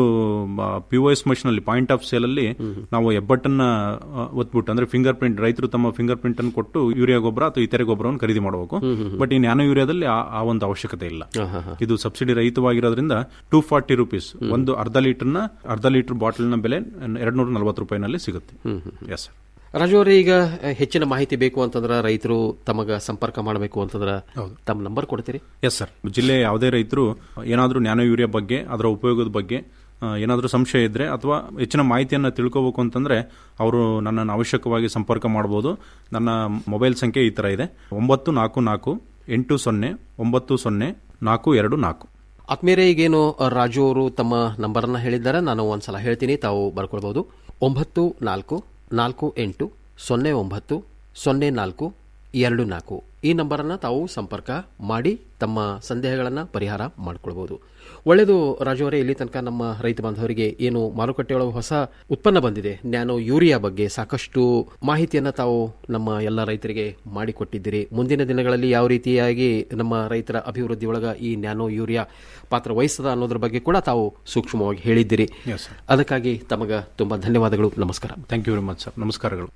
ಪಿ ಎಸ್ ಮಷಿನ್ ಅಲ್ಲಿ ಪಾಯಿಂಟ್ ಆಫ್ ಸೇಲ್ ಅಲ್ಲಿ ನಾವು ಹೆಬ್ಬಟ್ಟನ್ನ ಆ, ಒತ್ಬಿಟ್ಟು ಅಂದ್ರೆ ಫಿಂಗರ್ ಪ್ರಿಂಟ್ ರೈತರು ತಮ್ಮ ಫಿಂಗರ್ ಪ್ರಿಂಟ್ ಅನ್ನು ಕೊಟ್ಟು ಯೂರಿಯಾ ಗೊಬ್ಬರ ಅಥವಾ ಇತರೆ ಗೊಬ್ಬರವನ್ನು ಖರೀದಿ ಮಾಡಬೇಕು ಬಟ್ ಈ ನ್ಯಾನೋ ಯೂರಿಯಾದಲ್ಲಿ ಆ- ಆ ಒಂದು ಅವಶ್ಯಕತೆ ಇಲ್ಲ ಇದು ಸಬ್ಸಿಡಿ ರಹಿತವಾಗಿರೋದ್ರಿಂದ ಟೂ ಫಾರ್ಟಿ ರುಪೀಸ್ ಒಂದು ಅರ್ಧ ಲೀಟರ್ನ ಅರ್ಧ ಲೀಟರ್ ಬಾಟಲ್ನ ಬೆಲೆ ಎರಡ್ ನೂರ ನಲವತ್ತು ರೂಪಾಯಿನಲ್ಲಿ ಸಿಗುತ್ತೆ ಎಸ್ ಸರ್ ರಾಜು ಅವರೇ ಈಗ ಅಹ್, ಹೆಚ್ಚಿನ ಮಾಹಿತಿ ಬೇಕು ಅಂತಂದ್ರೆ ರೈತರು ತಮಗ ಸಂಪರ್ಕ ಮಾಡಬೇಕು ಅಂತಂದ್ರೆ ತಮ್ಮ ನಂಬರ್ ಕೊಡ್ತೀರಿ ಎಸ್ ಸರ್ ಜಿಲ್ಲೆಯ ಯಾವುದೇ ರೈತರು ಏನಾದರೂ ನ್ಯಾನೋ ಯೂರಿಯಾ ಬಗ್ಗೆ ಅದರ ಉಪಯೋಗದ ಬಗ್ಗೆ ಆ, ಏನಾದರೂ ಸಂಶಯ ಇದ್ರೆ ಅಥವಾ ಹೆಚ್ಚಿನ ಮಾಹಿತಿಯನ್ನು ತಿಳ್ಕೋಬೇಕು ಅಂತಂದ್ರೆ ಅವರು ನನ್ನನ್ನು ಅವಶ್ಯಕವಾಗಿ ಸಂಪರ್ಕ ಮಾಡಬಹುದು ನನ್ನ ಮೊಬೈಲ್ ಸಂಖ್ಯೆ ಈ ಥರ ಇದೆ ಒಂಬತ್ತು ನಾಲ್ಕು ನಾಲ್ಕು ಎಂಟು ಸೊನ್ನೆ ಒಂಬತ್ತು ಸೊನ್ನೆ ನಾಲ್ಕು ಎರಡು ನಾಲ್ಕು ಆತ್ಮೀಯರೇ ಈಗೇನು ಅಹ್, ರಾಜು ಅವರು ತಮ್ಮ ನಂಬರನ್ನ ಹೇಳಿದ್ದಾರೆ ನಾನು ಒಂದ್ಸಲ ಹೇಳ್ತೀನಿ ತಾವು ಬರ್ಕೊಳ್ಬಹುದು ಒಂಬತ್ತು ನಾಲ್ಕು ನಾಲ್ಕು ಎಂಟು ಸೊನ್ನೆ ಒಂಬತ್ತು ಸೊನ್ನೆ ನಾಲ್ಕು ಎರಡು ನಾಲ್ಕು ಈ ನಂಬರನ್ನ ತಾವು ಸಂಪರ್ಕ ಮಾಡಿ ತಮ್ಮ ಸಂದೇಹಗಳನ್ನ ಪರಿಹಾರ ಮಾಡಿಕೊಳ್ಬಹುದು ಒಳ್ಳೆಯದು ರಾಜು ಅವರೇ ಇಲ್ಲಿ ತನಕ ನಮ್ಮ ರೈತ ಬಾಂಧವರಿಗೆ ಏನು ಮಾರುಕಟ್ಟೆಯೊಳಗೆ ಹೊಸ ಉತ್ಪನ್ನ ಬಂದಿದೆ ನ್ಯಾನೋ ಯೂರಿಯಾ ಬಗ್ಗೆ ಸಾಕಷ್ಟು ಮಾಹಿತಿಯನ್ನ ತಾವು ನಮ್ಮ ಎಲ್ಲ ರೈತರಿಗೆ ಮಾಡಿಕೊಟ್ಟಿದ್ದೀರಿ ಮುಂದಿನ ದಿನಗಳಲ್ಲಿ ಯಾವ ರೀತಿಯಾಗಿ ನಮ್ಮ ರೈತರ ಅಭಿವೃದ್ಧಿ ಒಳಗ ಈ ನ್ಯಾನೋ ಯೂರಿಯಾ ಪಾತ್ರ ವಹಿಸ್ತದ ಅನ್ನೋದ್ರ ಬಗ್ಗೆ ಕೂಡ ತಾವು ಸೂಕ್ಷ್ಮವಾಗಿ ಹೇಳಿದ್ದೀರಿ Yes, sir. ಅದಕ್ಕಾಗಿ ತಮಗ ತುಂಬಾ ಧನ್ಯವಾದಗಳು ನಮಸ್ಕಾರ thank you very much sir ನಮಸ್ಕಾರಗಳು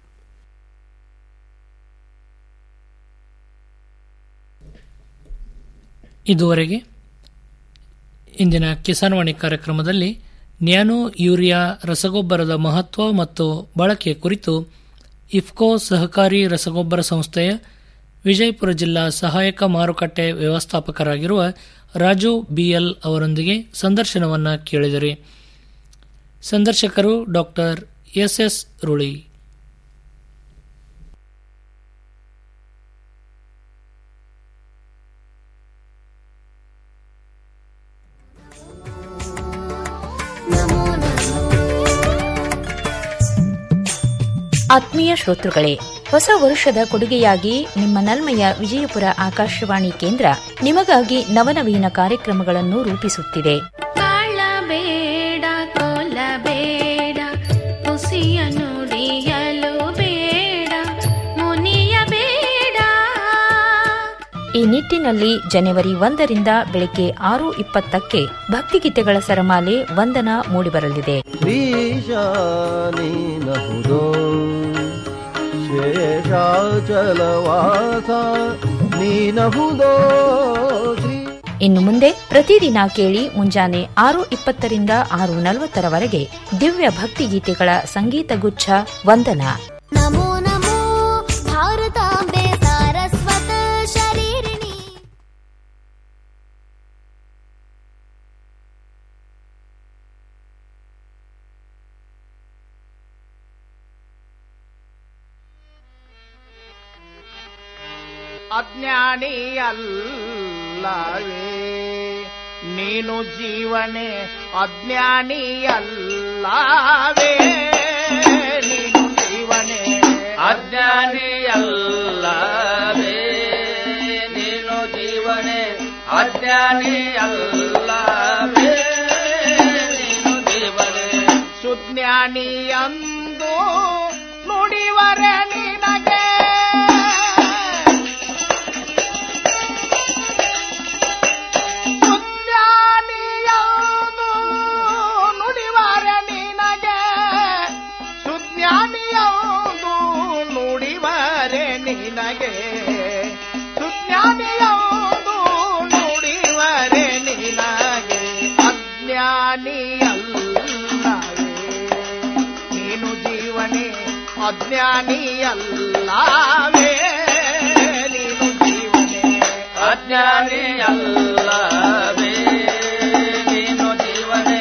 ಇದುವರೆಗೆ ಇಂದಿನ ಕಿಸಾನ್ವಾಣಿ ಕಾರ್ಯಕ್ರಮದಲ್ಲಿ ನ್ಯಾನೋ ಯೂರಿಯಾ ರಸಗೊಬ್ಬರದ ಮಹತ್ವ ಮತ್ತು ಬಳಕೆ ಕುರಿತು ಇಫ್ಕೋ ಸಹಕಾರಿ ರಸಗೊಬ್ಬರ ಸಂಸ್ಥೆಯ ವಿಜಯಪುರ ಜಿಲ್ಲಾ ಸಹಾಯಕ ಮಾರುಕಟ್ಟೆ ವ್ಯವಸ್ಥಾಪಕರಾಗಿರುವ ರಾಜು ಬಿಎಲ್ ಅವರೊಂದಿಗೆ ಸಂದರ್ಶನವನ್ನು ಕೇಳಿದಿರಿ ಸಂದರ್ಶಕರು ಡಾಕ್ಟರ್ ಎಸ್ ಎಸ್ ರುಳಿ ಆತ್ಮೀಯ ಶ್ರೋತೃಗಳೇ ಹೊಸ ವರುಷದ ಕೊಡುಗೆಯಾಗಿ ನಿಮ್ಮ ನಲ್ಮೆಯ ವಿಜಯಪುರ ಆಕಾಶವಾಣಿ ಕೇಂದ್ರ ನಿಮಗಾಗಿ ನವನವೀನ ಕಾರ್ಯಕ್ರಮಗಳನ್ನು ರೂಪಿಸುತ್ತಿದೆ ಬೇಡ ಕೊಲ್ಲಬೇಡ ಹುಸಿಯ ನುಡಿಯಲು ಬೇಡ ಮುನಿಯ ಬೇಡ ಈ ನಿಟ್ಟಿನಲ್ಲಿ ಜನವರಿ ಒಂದರಿಂದ ಬೆಳಗ್ಗೆ ಆರು ಇಪ್ಪತ್ತಕ್ಕೆ ಭಕ್ತಿಗೀತೆಗಳ ಸರಮಾಲೆ ವಂದನ ಮೂಡಿಬರಲಿದೆ ಈಶಾನೀನಹುದೋ ಶೇಷಾಚಲವಾಸ ನೀನಹುದೋ ಶ್ರೀ ಇನ್ನು ಮುಂದೆ ಪ್ರತಿದಿನ ಕೇಳಿ ಮುಂಜಾನೆ ಆರು ಇಪ್ಪತ್ತರಿಂದ ಆರು ನಲವತ್ತರವರೆಗೆ ದಿವ್ಯ ಭಕ್ತಿಗೀತೆಗಳ ಸಂಗೀತ ಗುಚ್ಛ ವಂದನ ನಮೋ ನಮೋ ಭಾರತಾಂಬೆ ಸಾರಸ್ವತ ಶರೀರಿಣಿ ಅಜ್ಞಾನಿಯಲ್ಲವೇ ನೀನು ಜೀವನೇ ಅಜ್ಞಾನಿಯಲ್ಲವೇ ನೀನು ಜೀವನೇ ಅಜ್ಞಾನಿಯಲ್ಲವೇ ನೀನು ಜೀವನೇ ಅಜ್ಞಾನಿಯಲ್ಲವೇ ನೀನು ಜೀವನೇ ಸುಜ್ಞಾನಿಯಂದು ನುಡಿವರೆ ನಿನಗೆ ಸುಜ್ಞಾನಿಯಂದು ನುಡಿವರೆ ನಿನಗೆ ಸುಜ್ಞಾನಿಯಂದು ನುಡಿವರೆ ನಿನಗೆ ಸುಜ್ಞಾನಿಯಂದು ನುಡಿವರೆ ನಿನಗೆ ಅಜ್ಞಾನಿಯಲ್ಲವೇ ನೀನು ಜೀವನೇ ಅಜ್ಞಾನಿಯಲ್ಲವೇ ನೀನು ಜೀವನೇ ಅಜ್ಞಾನಿಯಲ್ಲವೇ ನೀನು ಜೀವನೇ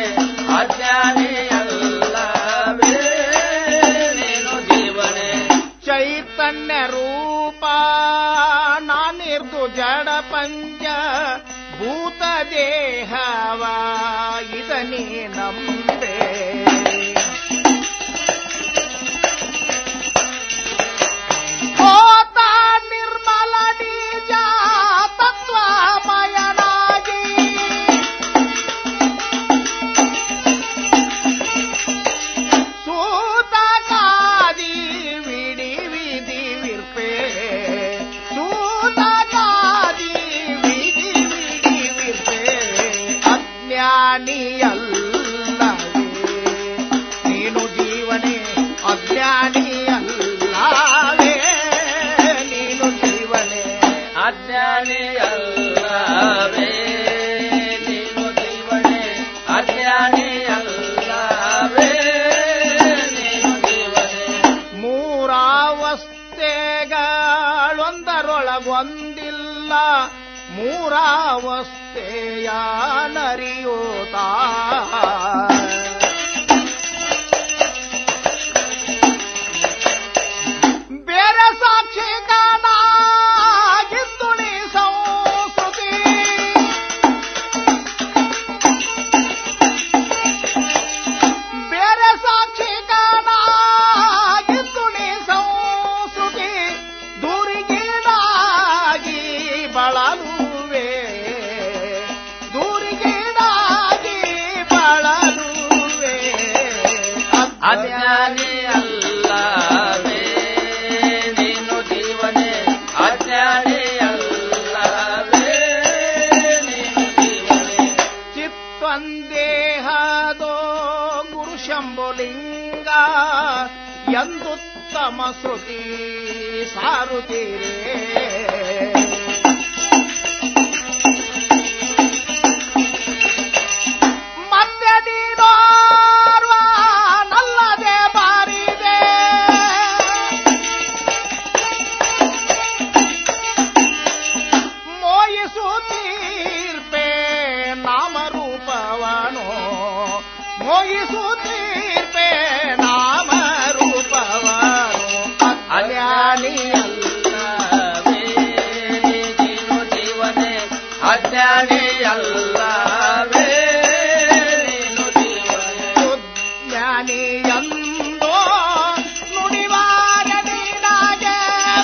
ಅಜ್ಞಾನಿಯಲ್ಲವೇ ನೀನು ಜೀವನೇ ಚೈತನ್ಯ ರೂಪ ನಾನಿರ್ದು ಜಡ ಪಂಚ ಭೂತ ದೇಹವ ಇದನೇ ನಂಬೆ ಹೋತ ನಿರ್ಮಲ ಬೀಜ ತತ್ವಮಯನಾಗಿ ಸೂತಕಾದಿ ವಿಡಿ ವಿಧಿ ವಿರ್ಪೆ ಸೂತಕಾದಿ ವಿಧಿ ವಿಧಿ ವಿರ್ಪೆ ಅಜ್ಞಾನಿಯಲ್ಲವೇ ನೀನು ಜೀವನೇ ಅಜ್ಞಾನಿಯಲ್ಲವೇ ನೀನು ಜೀವನೇ ಅಜ್ಞಾನಿಯಲ್ಲವೇ ನೀನು ಜೀವನೇ ಅಜ್ಞಾನಿಯಲ್ಲವೇ ನೀನು ಜೀವನೇ ಮೂರಾವಸ್ಥೆಗಳೊಂದರೊಳಗೊಂದಿಲ್ಲ ಮೂರಾವಸ್ಥೆಯ ನರಿಯೋತಾ ಬೇರೆ ಸಾಕ್ಷಿಗನಾಗಿದ್ದುಣಿ ಸಂಸ್ಕೃತಿ ಬೇರೆ ಸಾಕ್ಷಿಗನಾಗಿದ್ದುಣಿ ಸಂಸ್ಕೃತಿ ದೂರಿಗೀಡಾಗಿ ಬಳಲುವೆ ದೂರಿಗೀಡಾಗಿ ಬಳಲುವೆ ಅಜ್ಞಾನಿಯಲ್ಲವೇ ನೀನು ಜೀವನೇ ಅಜ್ಞಾನಿಯಲ್ಲವೇ ನೀನು ಜೀವನೇ ಚಿತ್ವಂದೇಹದೋ ಗುರು ಶಂಭುಲಿಂಗ ಎಂದುತ್ತಮ ಶ್ರುತಿ ಸಾರುತ್ತೀರೇ ಮತ್ತೆ ನೀನೋರ್ವ ನಲ್ಲದೆ ಬಾರಿದೆ ಮೋಯಿಸುತ್ತೀರ್ಪೆ ನಾಮರೂಪವನು ಮೋಯಿಸುತ್ತೀರ್ಪೆ ನಾಮರೂಪವನು ಅಜ್ಞಾನಿಯಲ್ಲವೇ ನೀನು ಜೀವನೇ ಅಜ್ಞಾನಿಯಲ್ಲವೇ ನೀನು ಜೀವನೇ ಜ್ಞಾನಿಯಂದೋ ನುಡಿವಾರ ನೀನಾಗೆ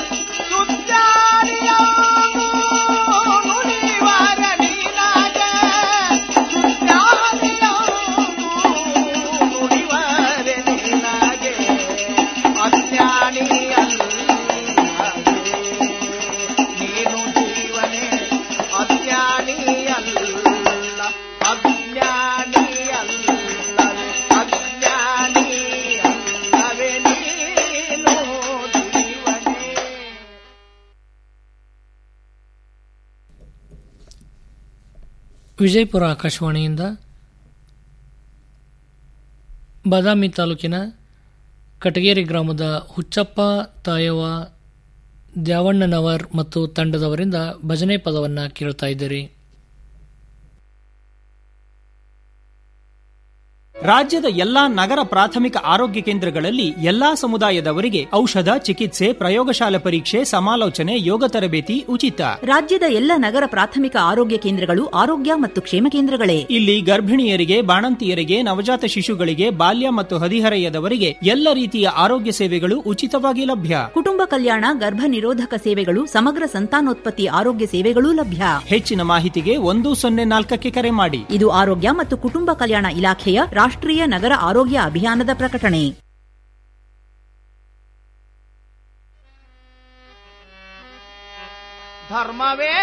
ಸುಜ್ಞಾನಿಯಂದು ನುಡಿವಾರ ನೀನಾಗೆ ಸುಜ್ಞಾನಿಯಂದು ನುಡಿವಾರ ನೀನಾಗೆ ಅಜ್ಞಾನಿಯಲ್ಲವೇ ನೀನು ಜೀವನೇ ಅಜ್ಞಾನಿಯಲ್ಲ ಅಜ್ಞಾನಿಯಲ್ಲವೇ ಅಜ್ಞಾನಿಯಲ್ಲವೇ ನೀನು ಜೀವನೇ ವಿಜಯಪುರ ಆಕಾಶವಾಣಿಯಿಂದ ಬಾದಾಮಿ ತಾಲೂಕಿನ ಕಟಗೇರಿ ಗ್ರಾಮದ ಹುಚ್ಚಪ್ಪ ತಾಯವ ದ್ಯಾವಣ್ಣನವರ್ ಮತ್ತು ತಂಡದವರಿಂದ ಭಜನೆ ಪದವನ್ನು ಕೇಳ್ತಾ ಇದ್ದೀರಿ ರಾಜ್ಯದ ಎಲ್ಲಾ ನಗರ ಪ್ರಾಥಮಿಕ ಆರೋಗ್ಯ ಕೇಂದ್ರಗಳಲ್ಲಿ ಎಲ್ಲಾ ಸಮುದಾಯದವರಿಗೆ ಔಷಧ ಚಿಕಿತ್ಸೆ ಪ್ರಯೋಗಶಾಲೆ ಪರೀಕ್ಷೆ ಸಮಾಲೋಚನೆ ಯೋಗ ತರಬೇತಿ ಉಚಿತ ರಾಜ್ಯದ ಎಲ್ಲ ನಗರ ಪ್ರಾಥಮಿಕ ಆರೋಗ್ಯ ಕೇಂದ್ರಗಳು ಆರೋಗ್ಯ ಮತ್ತು ಕ್ಷೇಮ ಕೇಂದ್ರಗಳೇ ಇಲ್ಲಿ ಗರ್ಭಿಣಿಯರಿಗೆ ಬಾಣಂತಿಯರಿಗೆ ನವಜಾತ ಶಿಶುಗಳಿಗೆ ಬಾಲ್ಯ ಮತ್ತು ಹದಿಹರೆಯದವರಿಗೆ ಎಲ್ಲ ರೀತಿಯ ಆರೋಗ್ಯ ಸೇವೆಗಳು ಉಚಿತವಾಗಿ ಲಭ್ಯ ಕುಟುಂಬ ಕಲ್ಯಾಣ ಗರ್ಭ ನಿರೋಧಕ ಸೇವೆಗಳು ಸಮಗ್ರ ಸಂತಾನೋತ್ಪತ್ತಿ ಆರೋಗ್ಯ ಸೇವೆಗಳೂ ಲಭ್ಯ ಹೆಚ್ಚಿನ ಮಾಹಿತಿಗೆ ಒಂದು ಸೊನ್ನೆ ನಾಲ್ಕಕ್ಕೆ ಕರೆ ಮಾಡಿ ಇದು ಆರೋಗ್ಯ ಮತ್ತು ಕುಟುಂಬ ಕಲ್ಯಾಣ ಇಲಾಖೆಯ ರಾಷ್ಟ್ರೀಯ ನಗರ ಆರೋಗ್ಯ ಅಭಿಯಾನದ ಪ್ರಕಟಣೆ ಧರ್ಮವೇ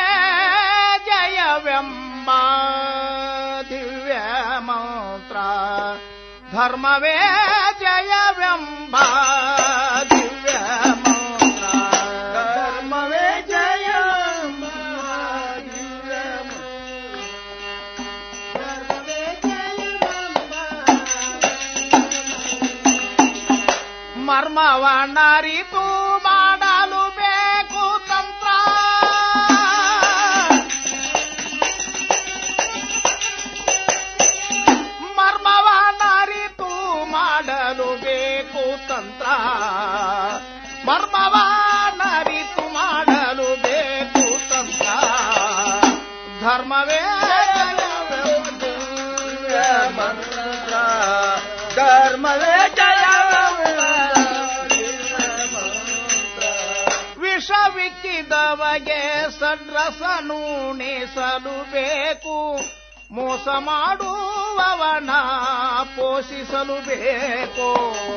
ಜಯವೆಂಬ ದಿವ್ಯ ಮಂತ್ರ ಧರ್ಮವೇ ಜಯವೆಂಬ ದಿವ್ಯ ಮಂತ್ರ ಧರ್ಮವೇ ಜಯವೆಂಬ ದಿವ್ಯ ಮರ್ಮವನ್ನರಿತು ಮಾಡಲು ಬೇಕು ತಂತ್ರ ಮರ್ಮವನ್ನರಿತು ಮಾಡಲು ಬೇಕು ತಂತ್ರ ಮರ್ಮವನ್ನರಿತು ಮಾಡಲು ಬೇಕು ತಂತ್ರ ಧರ್ಮವೇ ಮಂತ್ರ ಧರ್ಮವೇ ಜಯ ವಿಷವಿಕ್ಕಿದವಗೆ ಸಡ್ರಸ ನುಣಿಸಲು ಬೇಕು ಮೋಸ ಮಾಡುವವನ ಪೋಷಿಸಲು ಬೇಕು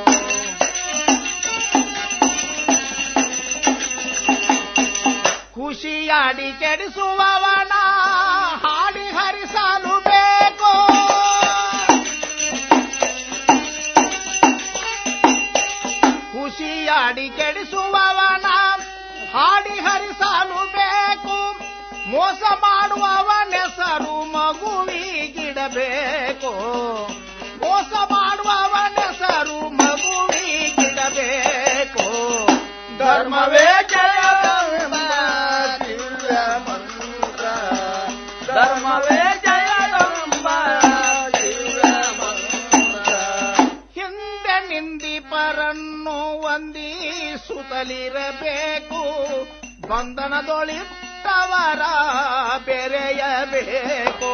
ಖುಷಿಯಾಡಿ ಕೆಡಿಸುವವನ ಹಾಡಿ ಹರಿಸಲು ಬೇಕು ಖುಷಿಯಾಡಿ ಕೆಡಿಸುವವನ ಹಾಡಿ ಹರಿಸಲು ಬೇಕು ಮೋಸ ಮಾಡುವವನೆಸರು ಮಗುವಿಗಿಡಬೇಕು ಮೋಸ ಮಾಡುವವನೆಸರು ಮಗುವಿಗಿಡಬೇಕು ಧರ್ಮವೇ ಜಯವೆಂಬ ದಿವ್ಯ ಮಂತ್ರ ಧರ್ಮವೇ ಜಯವೆಂಬ ದಿವ್ಯ ಮಂತ್ರ ಹಿಂದೆ ನಿಂದಿಪರನ್ನು ವಂದಿಸುತ್ತಲಿರಬೇಕು ಬಂಧನದೊಳಿಟ್ಟವರ ಬೆರೆಯಬೇಕು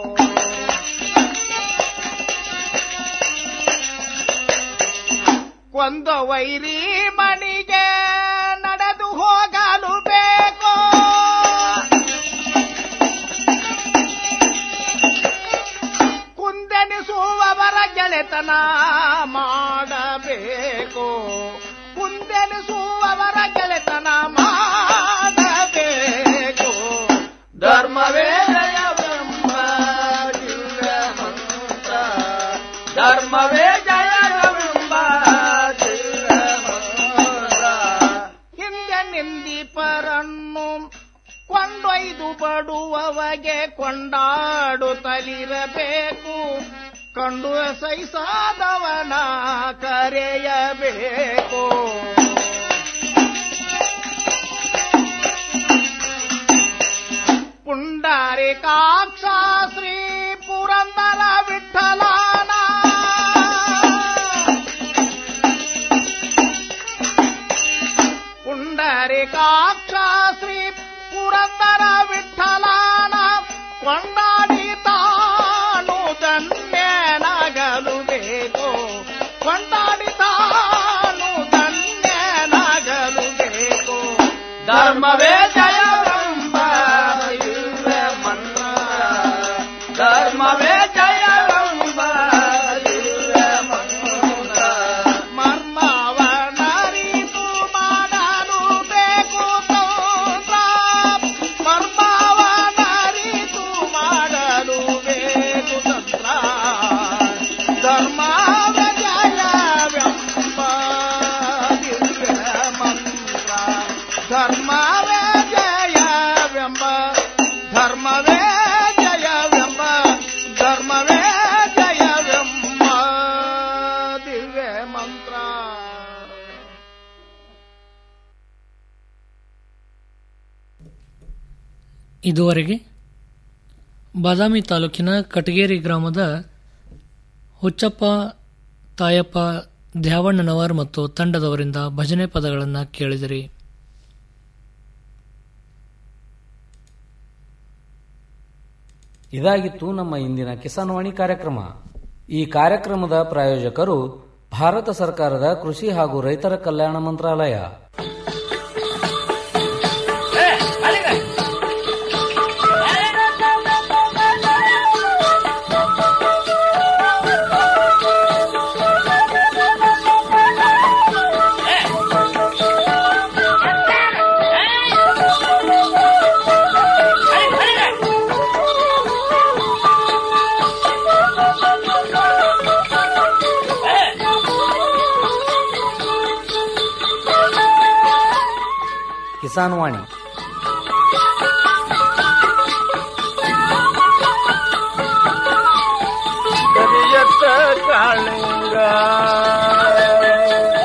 ಕೊಂದ ವೈರಿ ಮಣಿಗೆ ನಡೆದು ಹೋಗಲು ಬೇಕು ಕುಂದೆನಿಸುವವರ ಗೆಳೆತನ ಮಾಡಬೇಕು ಕುಂದೆನಿಸುವವರ ಗೆಳೆತನ ಮಾಡಬೇಕು ಧರ್ಮವೇ ಜಯವೆಂಬ ದಿವ್ಯ ಮಂತ್ರ ಧರ್ಮವೇ ಜಯವೆಂಬ ದಿವ್ಯ ಮಂತ್ರ ಹಿಂದೆ ನಿಂದಿಪರನ್ನು ಕೊಂಡೊಯ್ದು ಬಡುವವಗೆ ಕೊಂಡಾಡುತ್ತಲಿರಬೇಕು ಕಂಡು ಸೈಸಾದವನ ಕರೆಯಬೇಕು ಪುಂಡರಿಕಾಕ್ಷ ಶ್ರೀ ಪುರಂದರ ವಿಠಲಾನ ಪುಂಡರಿಕಾಕ್ಷ ಶ್ರೀ ಪುರಂದರ ವಿಠಲಾನ ಕೊಂಡಾಡಿ ತಾನು ಧನ್ಯನಾಗಲು ಬೇಕು ಕೊಂಡಾಡಿ ತಾನು ಧನ್ಯನಾಗಲು ಬೇಕು ಧರ್ಮವೇ ಜಯವೆಂಬ ದಿವ್ಯ ಮಂತ್ರ ಧರ್ಮವೇ ಜಯವೆಂಬ ದಿವ್ಯ ಮಂತ್ರ ಮರ್ಮವನರಿತು ಮಾಡಲು ಬೇಕು ತಂತ್ರ ಮರ್ಮವನರಿತು ಮಾಡಲು ಬೇಕು ತಂತ್ರ ಧರ್ಮವೇ ಜಯವೆಂಬ ದಿವ್ಯ ಮಂತ್ರ ಧರ್ಮವೇ ಜಯವೆಂಬ ಧರ್ಮವೇ ಜಯವೆಂಬ ಧರ್ಮವೇ ಜಯವೆಂಬ ದಿವ್ಯ ಮಂತ್ರ ಇದುವರೆಗೆ ಬಾದಾಮಿ ತಾಲೂಕಿನ ಕಟಗೇರಿ ಗ್ರಾಮದ ಹುಚ್ಚಪ್ಪ ತಾಯಪ್ಪ ದ್ಯಾವಣ್ಣನವರ್ ಮತ್ತು ತಂಡದವರಿಂದ ಭಜನೆ ಪದಗಳನ್ನು ಕೇಳಿದಿರಿ ಇದಾಗಿತ್ತು ನಮ್ಮ ಇಂದಿನ ಕಿಸಾನ್ವಾಣಿ ಕಾರ್ಯಕ್ರಮ ಈ ಕಾರ್ಯಕ್ರಮದ ಪ್ರಾಯೋಜಕರು ಭಾರತ ಸರ್ಕಾರದ ಕೃಷಿ ಹಾಗೂ ರೈತರ ಕಲ್ಯಾಣ ಮಂತ್ರಾಲಯ ಕಿಸಾನ್ ವಾಣಿ ಕರಿಯತ್ತ ಕಾಳಿಂಗ